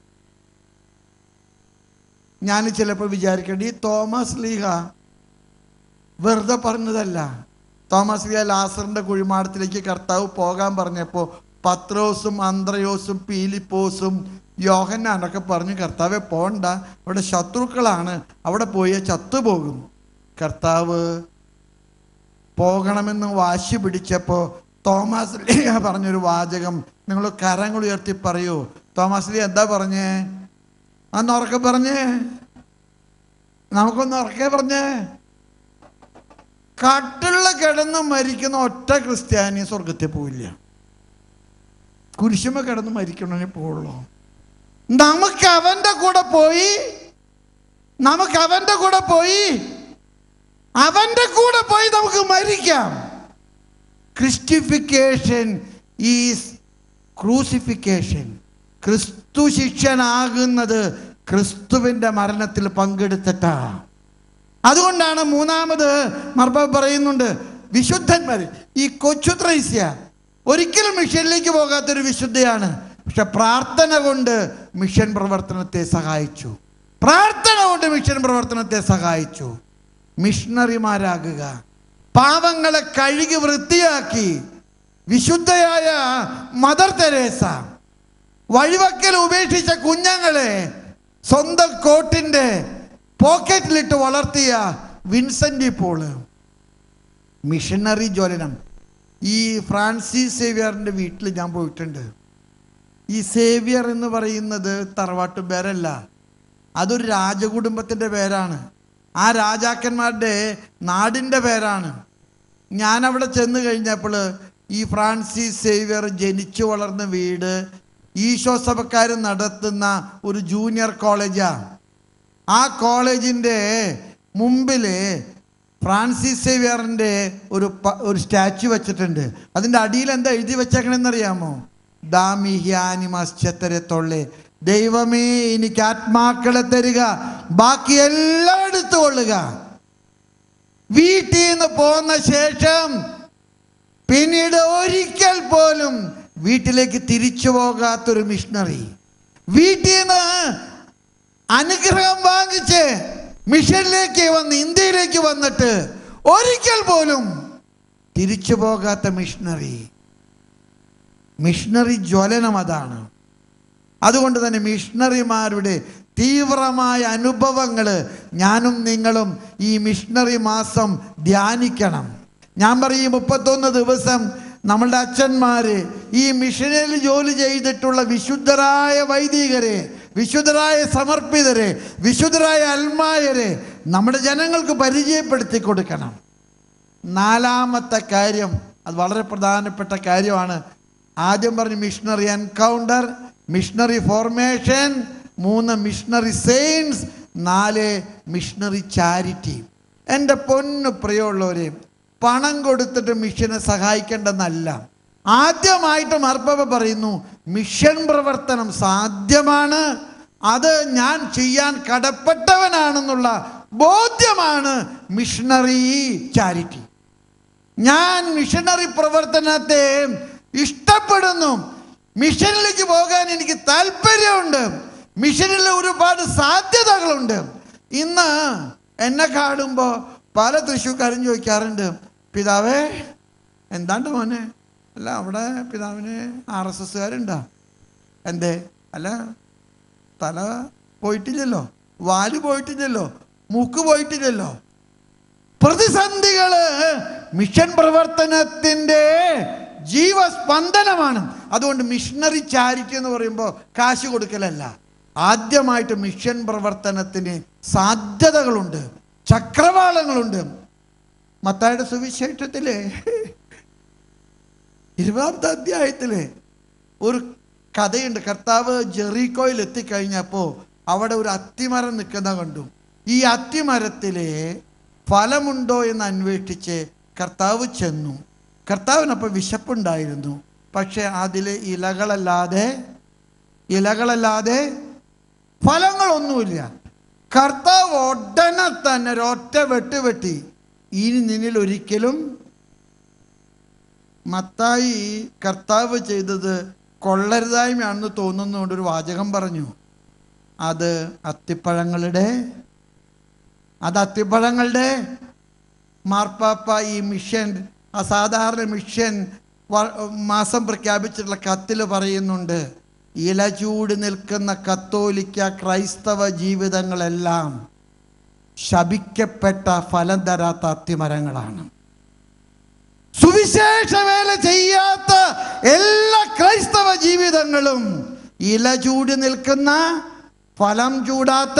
ഞാൻ ചിലപ്പോൾ വിചാരിക്കേണ്ട ഈ തോമസ് ലീഹ വെറുതെ പറഞ്ഞതല്ല തോമസ് ലിയ ലാസറിന്റെ കുഴിമാടത്തിലേക്ക് കർത്താവ് പോകാൻ പറഞ്ഞപ്പോൾ പത്രോസും അന്ത്രയോസും പീലിപ്പോസും യോഹന്നാനൊക്കെ പറഞ്ഞു കർത്താവെ പോണ്ട അവിടെ ശത്രുക്കളാണ് അവിടെ പോയി ചത്തുപോകും കർത്താവ് പോകണമെന്ന് വാശി പിടിച്ചപ്പോൾ തോമസ് ലിയ പറഞ്ഞൊരു വാചകം നിങ്ങൾ കരങ്ങൾ ഉയർത്തി പറയൂ തോമസ് ലിയ എന്താ പറഞ്ഞേ അന്ന് ഉറക്കെ പറഞ്ഞേ നമുക്കൊന്ന് ഉറക്കെ പറഞ്ഞേ കട്ടിലുള്ള കിടന്ന് മരിക്കുന്ന ഒറ്റ ക്രിസ്ത്യാനി സ്വർഗത്തിൽ പോവില്ല കുരിശുമ കിടന്ന് മരിക്കണേ പോവുള്ളൂ നമുക്ക് അവന്റെ കൂടെ പോയി നമുക്ക് അവന്റെ കൂടെ പോയി അവന്റെ കൂടെ പോയി നമുക്ക് മരിക്കാം ക്രിസ്റ്റിഫിക്കേഷൻ ഈസ് ക്രൂസിഫിക്കേഷൻ ക്രിസ്തു ശിഷ്യനാകുന്നത് ക്രിസ്തുവിന്റെ മരണത്തിൽ പങ്കെടുത്തിട്ടാ അതുകൊണ്ടാണ് മൂന്നാമത് മർബ പറയുന്നുണ്ട് വിശുദ്ധന്മാർ ഈ കൊച്ചു ത്രൈസ്യ ഒരിക്കലും മിഷനിലേക്ക് പോകാത്തൊരു വിശുദ്ധയാണ് പക്ഷെ പ്രാർത്ഥന കൊണ്ട് മിഷൻ പ്രവർത്തനത്തെ സഹായിച്ചു പ്രാർത്ഥന കൊണ്ട് മിഷൻ പ്രവർത്തനത്തെ സഹായിച്ചു മിഷണറിമാരാകുക പാവങ്ങളെ കഴുകി വൃത്തിയാക്കി വിശുദ്ധയായ മദർ തെരേസ വഴിവക്കൽ ഉപേക്ഷിച്ച കുഞ്ഞുങ്ങളെ സ്വന്തം കോട്ടിന്റെ പോക്കറ്റിലിട്ട് വളർത്തിയ വിൻസെന്റ് പോള് മിഷനറി ജ്വലനം ഈ ഫ്രാൻസിസ് സേവിയറിന്റെ വീട്ടിൽ ഞാൻ പോയിട്ടുണ്ട് ഈ സേവിയർ എന്ന് പറയുന്നത് തറവാട്ട് പേരല്ല അതൊരു രാജകുടുംബത്തിൻ്റെ പേരാണ് ആ രാജാക്കന്മാരുടെ നാടിൻ്റെ പേരാണ് ഞാൻ അവിടെ ചെന്ന് കഴിഞ്ഞപ്പോൾ ഈ ഫ്രാൻസിസ് സേവിയർ ജനിച്ചു വളർന്ന വീട് ഈശോ സഭക്കാർ നടത്തുന്ന ഒരു ജൂനിയർ കോളേജാണ് ആ കോളേജിൻ്റെ മുമ്പിൽ ഫ്രാൻസിസ് സേവിയറിൻ്റെ ഒരു പ- ഒരു സ്റ്റാച്ചു വെച്ചിട്ടുണ്ട് അതിൻ്റെ അടിയിൽ എന്താ എഴുതി വെച്ചേക്കണെന്ന് അറിയാമോ ദാമിഹ്യാനിമശ്ചത്തരെ തൊള്ളേ ദൈവമേ എനിക്ക് ആത്മാക്കളെ തരിക ബാക്കി എല്ലാം എടുത്തുകൊള്ളുക വീട്ടിൽ നിന്ന് പോന്ന ശേഷം പിന്നീട് ഒരിക്കൽ പോലും വീട്ടിലേക്ക് തിരിച്ചു പോകാത്തൊരു മിഷണറി വീട്ടിൽ നിന്ന് അനുഗ്രഹം വാങ്ങിച്ച് മിഷനിലേക്ക് വന്ന് ഇന്ത്യയിലേക്ക് വന്നിട്ട് ഒരിക്കൽ പോലും തിരിച്ചു പോകാത്ത മിഷണറി മിഷണറി ജ്വലനം അതാണ് അതുകൊണ്ട് തന്നെ മിഷണറിമാരുടെ തീവ്രമായ അനുഭവങ്ങൾ ഞാനും നിങ്ങളും ഈ മിഷണറി മാസം ധ്യാനിക്കണം ഞാൻ പറയും മുപ്പത്തൊന്ന് ദിവസം നമ്മളുടെ അച്ഛന്മാര് ഈ മിഷനിൽ ജോലി ചെയ്തിട്ടുള്ള വിശുദ്ധരായ വൈദികരെ വിശുദ്ധരായ സമർപ്പിതരെ വിശുദ്ധരായ അൽമായരെ നമ്മുടെ ജനങ്ങൾക്ക് പരിചയപ്പെടുത്തി കൊടുക്കണം നാലാമത്തെ കാര്യം അത് വളരെ പ്രധാനപ്പെട്ട കാര്യമാണ് ആദ്യം പറഞ്ഞു മിഷണറി എൻകൗണ്ടർ മിഷണറി ഫോർമേഷൻ മൂന്ന് മിഷണറി സെയിൻസ് നാല് മിഷണറി ചാരിറ്റി എൻ്റെ പൊന്നു പ്രിയമുള്ളവരെ പണം കൊടുത്തിട്ട് മിഷനെ സഹായിക്കേണ്ടെന്നല്ല ആദ്യമായിട്ട് മാർപ്പാപ്പ പറയുന്നു മിഷൻ പ്രവർത്തനം സാധ്യമാണ് അത് ഞാൻ ചെയ്യാൻ കടപ്പെട്ടവനാണെന്നുള്ള ബോധ്യമാണ് മിഷണറി ചാരിറ്റി ഞാൻ മിഷണറി പ്രവർത്തനത്തെ ഇഷ്ടപ്പെടുന്നു മിഷനിലേക്ക് പോകാൻ എനിക്ക് താല്പര്യമുണ്ട് മിഷനിൽ ഒരുപാട് സാധ്യതകളുണ്ട് ഇന്ന് എന്നെ കാണുമ്പോൾ പല തൃശ്ശൂർക്കാരും ചോദിക്കാറുണ്ട് പിതാവേ എന്താണ്ട് മോനെ അല്ല അവിടെ പിതാവിന് ആർ എസ് എസ്സുകാരുണ്ടോ എന്തേ അല്ല തല പോയിട്ടില്ലല്ലോ വാല് പോയിട്ടില്ലല്ലോ മൂക്ക് പോയിട്ടില്ലല്ലോ പ്രതിസന്ധികള് മിഷൻ പ്രവർത്തനത്തിന്റെ ജീവസ്പന്ദനമാണ് അതുകൊണ്ട് മിഷണറി ചാരിറ്റി എന്ന് പറയുമ്പോൾ കാശ് കൊടുക്കലല്ല ആദ്യമായിട്ട് മിഷൻ പ്രവർത്തനത്തിന് സാധ്യതകളുണ്ട് ചക്രവാളങ്ങളുണ്ട് മത്തായുടെ സുവിശേഷത്തിലെ ഇരുപതാമത്തെ അധ്യായത്തില് ഒരു കഥയുണ്ട് കർത്താവ് ജെറീക്കോയിൽ എത്തിക്കഴിഞ്ഞപ്പോൾ അവിടെ ഒരു അത്തിമരം നിൽക്കുന്ന കണ്ടു ഈ അത്തിമരത്തിലെ ഫലമുണ്ടോ എന്ന് അന്വേഷിച്ച് കർത്താവ് ചെന്നു കർത്താവിനപ്പോൾ വിശപ്പുണ്ടായിരുന്നു പക്ഷെ അതിൽ ഇലകളല്ലാതെ ഇലകളല്ലാതെ ഫലങ്ങളൊന്നുമില്ല കർത്താവ് ഉടനെ തന്നെ ഒരൊറ്റ വെട്ട് വെട്ടി ഇനി നിന്നിൽ ഒരിക്കലും മത്തായി കർത്താവ് ചെയ്തത് കൊള്ളരുതായ്മയാണെന്ന് തോന്നുന്നതുകൊണ്ട് ഒരു വാചകം പറഞ്ഞു അത് അത്തിപ്പഴങ്ങളുടെ അത് അത്തിപ്പഴങ്ങളുടെ മാർപ്പാപ്പ ഈ മിഷൻ അസാധാരണ മിഷൻ വ- മാസം പ്രഖ്യാപിച്ചിട്ടുള്ള കത്തിൽ പറയുന്നുണ്ട് ഇലചൂട് നിൽക്കുന്ന കത്തോലിക്ക ക്രൈസ്തവ ജീവിതങ്ങളെല്ലാം ശപിക്കപ്പെട്ട ഫലം തരാത്ത അത്തിമരങ്ങളാണ് സുവിശേഷ വേല ചെയ്യാത്ത എല്ലാ ക്രൈസ്തവ ജീവിതങ്ങളും ഇല ചൂടി നിൽക്കുന്ന ഫലം ചൂടാത്ത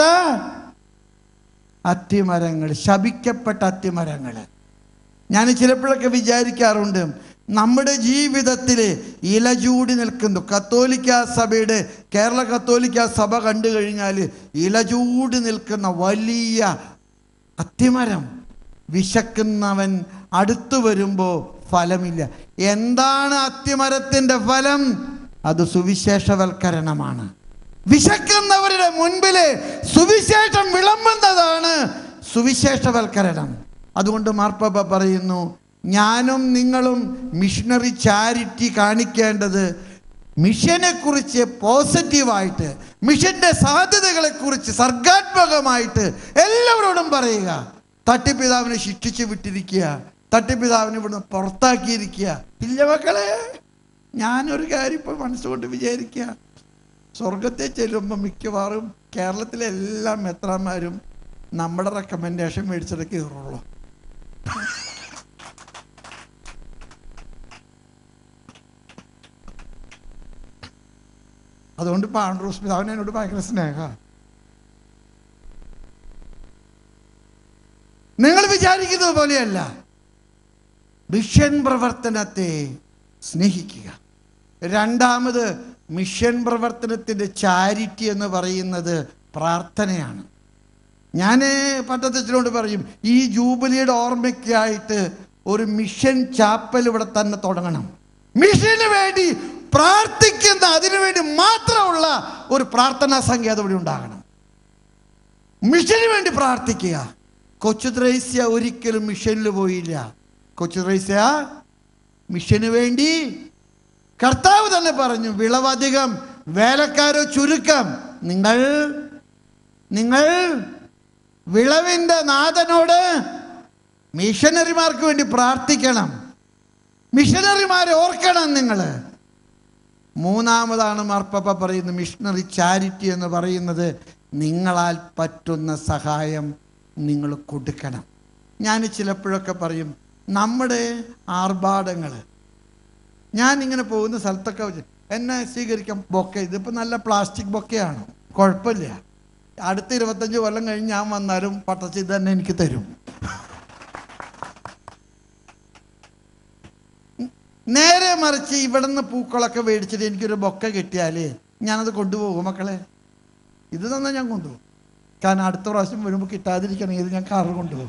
അത്തിമരങ്ങൾ ശപിക്കപ്പെട്ട അത്തിമരങ്ങൾ ഞാൻ ചിലപ്പോഴൊക്കെ വിചാരിക്കാറുണ്ട് നമ്മുടെ ജീവിതത്തിൽ ഇല ചൂടി നിൽക്കുന്നു കത്തോലിക്ക സഭയുടെ കേരള കത്തോലിക്ക സഭ കണ്ടു കഴിഞ്ഞാൽ ഇല ചൂടി നിൽക്കുന്ന വലിയ അത്തിമരം വിശക്കുന്നവൻ അടുത്തു വരുമ്പോൾ ഫലമില്ല എന്താണ് അത്തിമരത്തിൻ്റെ ഫലം അത് സുവിശേഷവൽക്കരണമാണ് വിശക്കുന്നവരുടെ മുൻപിൽ സുവിശേഷം വിളമ്പുന്നതാണ് സുവിശേഷവൽക്കരണം അതുകൊണ്ട് മാർപ്പാപ്പ പറയുന്നു ഞാനും നിങ്ങളും മിഷണറി ചാരിറ്റി കാണിക്കേണ്ടത് മിഷനെ കുറിച്ച് പോസിറ്റീവായിട്ട് മിഷന്റെ സാധ്യതകളെ കുറിച്ച് സർഗാത്മകമായിട്ട് എല്ലാവരോടും പറയുക തട്ടിപ്പിതാവിനെ ശിക്ഷിച്ചു വിട്ടിരിക്കുക തട്ടിപ്പിതാവിനെ ഇവിടുന്ന് പുറത്താക്കിയിരിക്കുക ഇല്ല മക്കളെ ഞാനൊരു കാര്യം ഇപ്പോൾ മനസ്സുകൊണ്ട് വിചാരിക്കുക സ്വർഗത്തെ ചെല്ലുമ്പോൾ മിക്കവാറും കേരളത്തിലെ എല്ലാ മെത്രാന്മാരും നമ്മുടെ റെക്കമെൻഡേഷൻ മേടിച്ചിട്ട് കയറുള്ളൂ അതുകൊണ്ട് പാണ്ഡ്രൂസ് പിതാവിന് എന്നോട് ഭയങ്കര സ്നേഹ നിങ്ങൾ വിചാരിക്കുന്നത് പോലെയല്ല മിഷൻ പ്രവർത്തനത്തെ സ്നേഹിക്കുക രണ്ടാമത് മിഷൻ പ്രവർത്തനത്തിൻ്റെ ചാരിറ്റി എന്ന് പറയുന്നത് പ്രാർത്ഥനയാണ് ഞാൻ പട്ടത്തച്ഛനോട് പറയും ഈ ജൂബിലിയുടെ ഓർമ്മയ്ക്കായിട്ട് ഒരു മിഷൻ ചാപ്പൽ ഇവിടെ തന്നെ തുടങ്ങണം മിഷന് വേണ്ടി പ്രാർത്ഥിക്കുന്ന അതിനു വേണ്ടി മാത്രമുള്ള ഒരു പ്രാർത്ഥനാ സംഖ്യ ഇവിടെ ഉണ്ടാകണം മിഷന് വേണ്ടി പ്രാർത്ഥിക്കുക കൊച്ചു ത്രേസ്യ ഒരിക്കലും മിഷനിൽ പോയില്ല കൊച്ചു ത്രേസ്യ മിഷന് വേണ്ടി കർത്താവ് തന്നെ പറഞ്ഞു വിളവധികം വേലക്കാരോ ചുരുക്കം നിങ്ങൾ നിങ്ങൾ വിളവിൻ്റെ നാഥനോട് മിഷനറിമാർക്ക് വേണ്ടി പ്രാർത്ഥിക്കണം മിഷനറിമാരെ ഓർക്കണം നിങ്ങൾ മൂന്നാമതാണ് മാർപ്പാപ്പ പറയുന്നത് മിഷണറി ചാരിറ്റി എന്ന് പറയുന്നത് നിങ്ങളാൽ പറ്റുന്ന സഹായം നിങ്ങൾ കൊടുക്കണം ഞാൻ ചിലപ്പോഴൊക്കെ പറയും നമ്മുടെ ആർഭാടങ്ങൾ ഞാൻ ഇങ്ങനെ പോകുന്ന സ്ഥലത്തൊക്കെ വെച്ച് എന്നെ സ്വീകരിക്കാൻ ബൊക്കെ ഇതിപ്പോൾ നല്ല പ്ലാസ്റ്റിക് ബൊക്കെയാണ് കുഴപ്പമില്ല അടുത്ത ഇരുപത്തഞ്ച് കൊല്ലം കഴിഞ്ഞ് ഞാൻ വന്നാലും പട്ടച്ച് ഇത് തന്നെ എനിക്ക് തരും നേരെ മറിച്ച് ഇവിടുന്ന് പൂക്കളൊക്കെ മേടിച്ചിട്ട് എനിക്കൊരു ബൊക്ക കിട്ടിയാൽ ഞാനത് കൊണ്ടുപോകും മക്കളെ ഇത് തന്നെ ഞാൻ കൊണ്ടുപോകും കാരണം അടുത്ത പ്രാവശ്യം വരുമ്പോൾ കിട്ടാതിരിക്കണമെങ്കിൽ ഇത് ഞാൻ കാറിൽ കൊണ്ടുപോകും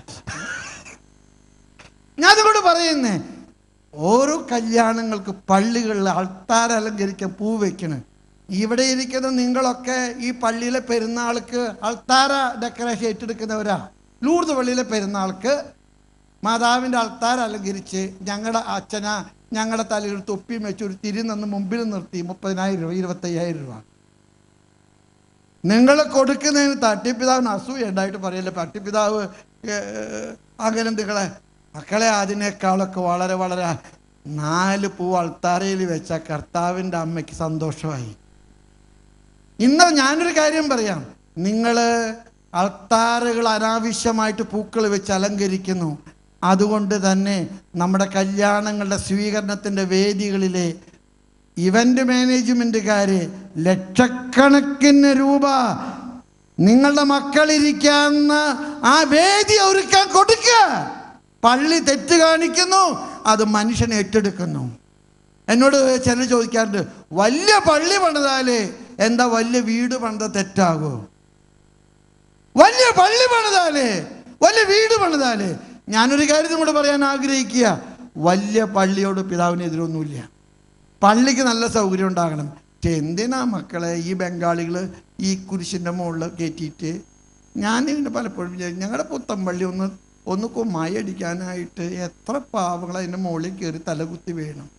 ഞാൻ അതുകൊണ്ട് പറയുന്നേ ഓരോ കല്യാണങ്ങൾക്ക് പള്ളികളിൽ ആൾത്താര അലങ്കരിക്കാൻ പൂ വെക്കണ് ഇവിടെ ഇരിക്കുന്ന നിങ്ങളൊക്കെ ഈ പള്ളിയിലെ പെരുന്നാൾക്ക് അൾത്താര ഡെക്കറേഷൻ ഏറ്റെടുക്കുന്നവരാ ലൂർദ് പള്ളിയിലെ പെരുന്നാൾക്ക് മാതാവിൻ്റെ അൾത്താര അലങ്കരിച്ച് ഞങ്ങളുടെ അച്ഛന ഞങ്ങളുടെ തലയിൽ തൊപ്പിയും വെച്ച് ഒരു തിരി നിന്ന് മുമ്പിൽ നിർത്തി മുപ്പതിനായിരം രൂപ ഇരുപത്തയ്യായിരം രൂപ നിങ്ങൾ കൊടുക്കുന്നതിന് തട്ടിപ്പിതാവിന് അസൂയ ഉണ്ടായിട്ട് പറയല്ലേ തട്ടിപ്പിതാവ് അങ്ങനെ എന്തുകളെ മക്കളെ അതിനേക്കാളൊക്കെ വളരെ വളരെ നാല് പൂ അൾത്താരയിൽ വെച്ച കർത്താവിൻ്റെ അമ്മയ്ക്ക് സന്തോഷമായി ഇന്ന് ഞാനൊരു കാര്യം പറയാം നിങ്ങൾ അൾത്താരകൾ അനാവശ്യമായിട്ട് പൂക്കൾ വെച്ച് അലങ്കരിക്കുന്നു അതുകൊണ്ട് തന്നെ നമ്മുടെ കല്യാണങ്ങളുടെ സ്വീകരണത്തിൻ്റെ വേദികളിലെ ഇവൻ്റ് മാനേജ്മെൻറ്റുകാർ ലക്ഷക്കണക്കിന് രൂപ നിങ്ങളുടെ മക്കളിരിക്കാവുന്ന ആ വേദി ഒരുക്കാൻ കൊടുക്കുക പള്ളി തെറ്റ് കാണിക്കുന്നു അത് മനുഷ്യൻ ഏറ്റെടുക്കുന്നു എന്നോട് ചിലർ ചോദിക്കാറുണ്ട് വലിയ പള്ളി പണിതാലേ എന്താ വലിയ വീട് പണിത തെറ്റാകോ വലിയ പള്ളി പണിതാലേ വലിയ വീട് പണിതാലേ ഞാനൊരു കാര്യം കൂടെ പറയാൻ ആഗ്രഹിക്കുക വലിയ പള്ളിയോട് പിതാവിന് എതിരൊന്നുമില്ല പള്ളിക്ക് നല്ല സൗകര്യം ഉണ്ടാകണം പക്ഷെ എന്തിനാ മക്കളെ ഈ ബംഗാളികൾ ഈ കുരിശിൻ്റെ മുകളിൽ കയറ്റിയിട്ട് ഞാൻ ഇതിന് പലപ്പോഴും വിചാരിക്കും ഞങ്ങളുടെ പുത്തമ്പള്ളി ഒന്ന് ഒന്ന് കുമ്മായി അടിക്കാനായിട്ട് എത്ര പാവങ്ങൾ അതിൻ്റെ മുകളിൽ കയറി തലകുത്തി വീണം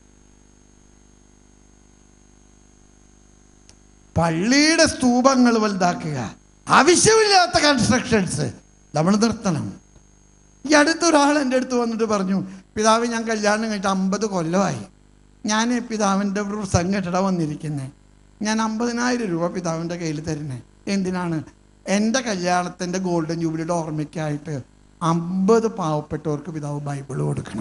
പള്ളിയുടെ സ്തൂപങ്ങൾ വലുതാക്കുക ആവശ്യമില്ലാത്ത കൺസ്ട്രക്ഷൻസ് നമ്മൾ നിർത്തണം ഈ അടുത്തൊരാൾ എൻ്റെ അടുത്ത് വന്നിട്ട് പറഞ്ഞു പിതാവ് ഞാൻ കല്യാണം കഴിഞ്ഞിട്ട് അമ്പത് കൊല്ലമായി ഞാൻ പിതാവിൻ്റെ ഒരു സംഘടന വന്നിരിക്കുന്നത് ഞാൻ അമ്പതിനായിരം രൂപ പിതാവിൻ്റെ കയ്യിൽ തരുന്നേ എന്തിനാണ് എൻ്റെ കല്യാണത്തിൻ്റെ ഗോൾഡൻ ജൂബിലിയുടെ ഓർമ്മയ്ക്കായിട്ട് അമ്പത് പാവപ്പെട്ടവർക്ക് പിതാവ് ബൈബിൾ കൊടുക്കണം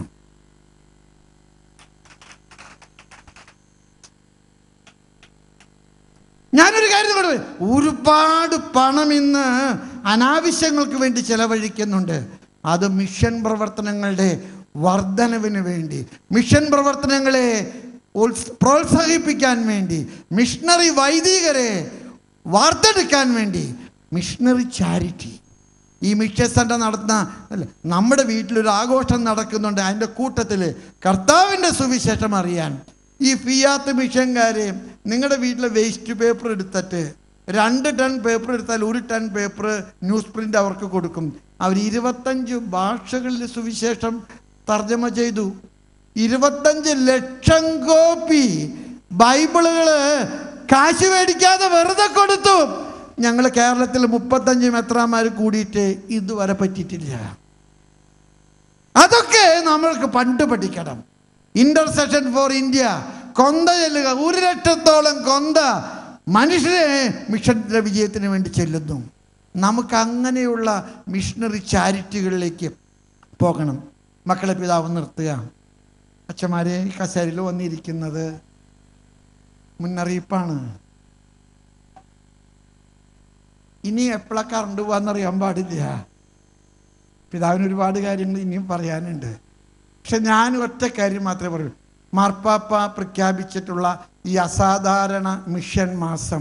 ഞാനൊരു കാര്യം കൊണ്ട് ഒരുപാട് പണം ഇന്ന് അനാവശ്യങ്ങൾക്ക് വേണ്ടി ചെലവഴിക്കുന്നുണ്ട് അത് മിഷൻ പ്രവർത്തനങ്ങളുടെ വർധനവിന് വേണ്ടി മിഷൻ പ്രവർത്തനങ്ങളെ ഉത്സ്- പ്രോത്സാഹിപ്പിക്കാൻ വേണ്ടി മിഷണറി വൈദികരെ വാർത്തെടുക്കാൻ വേണ്ടി മിഷണറി ചാരിറ്റി ഈ മിഷൻ സെൻ്റർ നടത്തുന്ന അല്ല നമ്മുടെ വീട്ടിലൊരു ആഘോഷം നടക്കുന്നുണ്ട് അതിൻ്റെ കൂട്ടത്തിൽ കർത്താവിൻ്റെ സുവിശേഷം അറിയാൻ ഈ ഫിയാത്ത് മിഷൻകാർ നിങ്ങളുടെ വീട്ടിലെ വേസ്റ്റ് പേപ്പർ എടുത്തിട്ട് രണ്ട് ടൺ പേപ്പർ എടുത്താൽ ഒരു ടൺ പേപ്പർ ന്യൂസ് പ്രിൻ്റ് അവർക്ക് കൊടുക്കും അവർ ഇരുപത്തഞ്ച് ഭാഷകളിൽ സുവിശേഷം തർജ്ജമ ചെയ്തു ഇരുപത്തഞ്ച് ലക്ഷം കോപ്പി ബൈബിളുകൾ കാശ് മേടിക്കാതെ വെറുതെ കൊടുത്തു ഞങ്ങൾ കേരളത്തിൽ മുപ്പത്തഞ്ച് മെത്രാന്മാർ കൂടിയിട്ട് ഇതുവരെ പറ്റിയിട്ടില്ല അതൊക്കെ നമ്മൾക്ക് പണ്ട് പഠിക്കണം ഇന്റർസെഷൻ ഫോർ ഇന്ത്യ കൊന്ത ചെല്ലുക ഒരു ലക്ഷത്തോളം കൊന്ത മനുഷ്യരെ മിഷന്റെ വിജയത്തിന് വേണ്ടി ചെല്ലുന്നു നമുക്ക് അങ്ങനെയുള്ള മിഷണറി ചാരിറ്റികളിലേക്ക് പോകണം മക്കളെ പിതാവ് നിർത്തുക അച്ഛന്മാരെ ഈ കസേരയിൽ വന്നിരിക്കുന്നത് മുന്നറിയിപ്പാണ് ഇനി എപ്പോഴാ കറണ്ട് പോകാന്നറിയാൻ പാടില്ല പിതാവിന് ഒരുപാട് കാര്യങ്ങൾ ഇനിയും പറയാനുണ്ട് പക്ഷെ ഞാൻ ഒറ്റ കാര്യം മാത്രമേ പറയൂ മാർപ്പാപ്പ പ്രഖ്യാപിച്ചിട്ടുള്ള ഈ അസാധാരണ മിഷൻ മാസം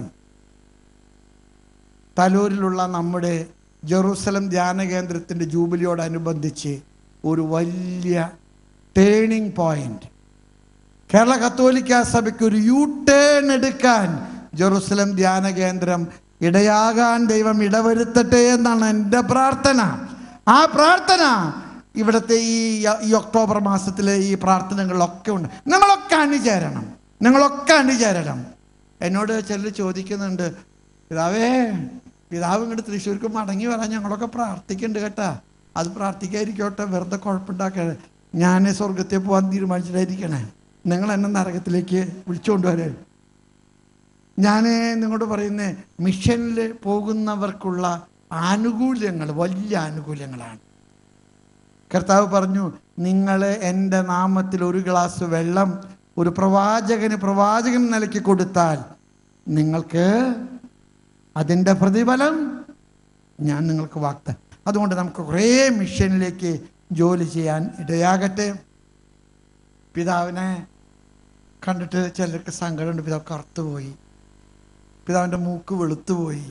തലൂരിലുള്ള നമ്മുടെ ജെറൂസലം ധ്യാന കേന്ദ്രത്തിൻ്റെ ജൂബിലിയോടനുബന്ധിച്ച് ഒരു വലിയ ടേണിംഗ് പോയിന്റ് കേരള കത്തോലിക്ക സഭയ്ക്ക് ഒരു യു ടേൺ എടുക്കാൻ ജെറൂസലം ധ്യാന കേന്ദ്രം ഇടയാകാൻ ദൈവം ഇടവരുത്തട്ടെ എന്നാണ് എൻ്റെ പ്രാർത്ഥന ആ പ്രാർത്ഥന ഇവിടുത്തെ ഈ ഈ ഒക്ടോബർ മാസത്തിലെ ഈ പ്രാർത്ഥനകളിലൊക്കെ ഉണ്ട് നിങ്ങളൊക്കെ അണിചേരണം നിങ്ങളൊക്കെ അണിചേരണം എന്നോട് ചിലർ ചോദിക്കുന്നുണ്ട് പിതാവേ പിതാവ് ഇങ്ങോട്ട് തൃശ്ശൂർക്ക് മടങ്ങി വരാൻ ഞങ്ങളൊക്കെ പ്രാർത്ഥിക്കുന്നുണ്ട് കേട്ടാ അത് പ്രാർത്ഥിക്കാതിരിക്കോട്ടെ വെറുതെ കുഴപ്പമുണ്ടാക്കരുത് ഞാൻ സ്വർഗത്തിൽ പോകാൻ തീരുമാനിച്ചിട്ടായിരിക്കണേ നിങ്ങൾ എന്നെ നരകത്തിലേക്ക് വിളിച്ചുകൊണ്ട് വരേ ഞാൻ നിങ്ങളോട് പറയുന്നേ മിഷനിൽ പോകുന്നവർക്കുള്ള ആനുകൂല്യങ്ങൾ വലിയ ആനുകൂല്യങ്ങളാണ് കർത്താവ് പറഞ്ഞു നിങ്ങൾ എൻ്റെ നാമത്തിൽ ഒരു ഗ്ലാസ് വെള്ളം ഒരു പ്രവാചകന് പ്രവാചകൻ നിലയ്ക്ക് കൊടുത്താൽ നിങ്ങൾക്ക് അതിൻ്റെ പ്രതിഫലം ഞാൻ നിങ്ങൾക്ക് വാക്ത അതുകൊണ്ട് നമുക്ക് കുറേ മിഷനിലേക്ക് ജോലി ചെയ്യാൻ ഇടയാകട്ടെ പിതാവിനെ കണ്ടിട്ട് ചിലർക്ക് സങ്കടമുണ്ട് പിതാവ് കറുത്തുപോയി പിതാവിൻ്റെ മൂക്ക് വെളുത്തുപോയി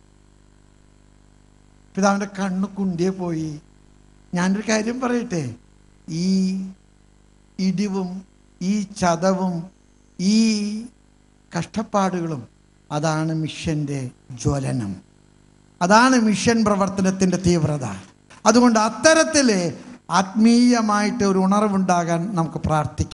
പിതാവിൻ്റെ കണ്ണ് കുണ്ടിയെ പോയി ഞാനൊരു കാര്യം പറയട്ടെ ഈ ഇടിവും ഈ ചതവും ഈ കഷ്ടപ്പാടുകളും അതാണ് മിഷൻ്റെ ജ്വലനം അതാണ് മിഷൻ പ്രവർത്തനത്തിൻ്റെ തീവ്രത അതുകൊണ്ട് അത്തരത്തിൽ ആത്മീയമായിട്ട് ഒരു ഉണർവുണ്ടാകാൻ നമുക്ക് പ്രാർത്ഥിക്കാം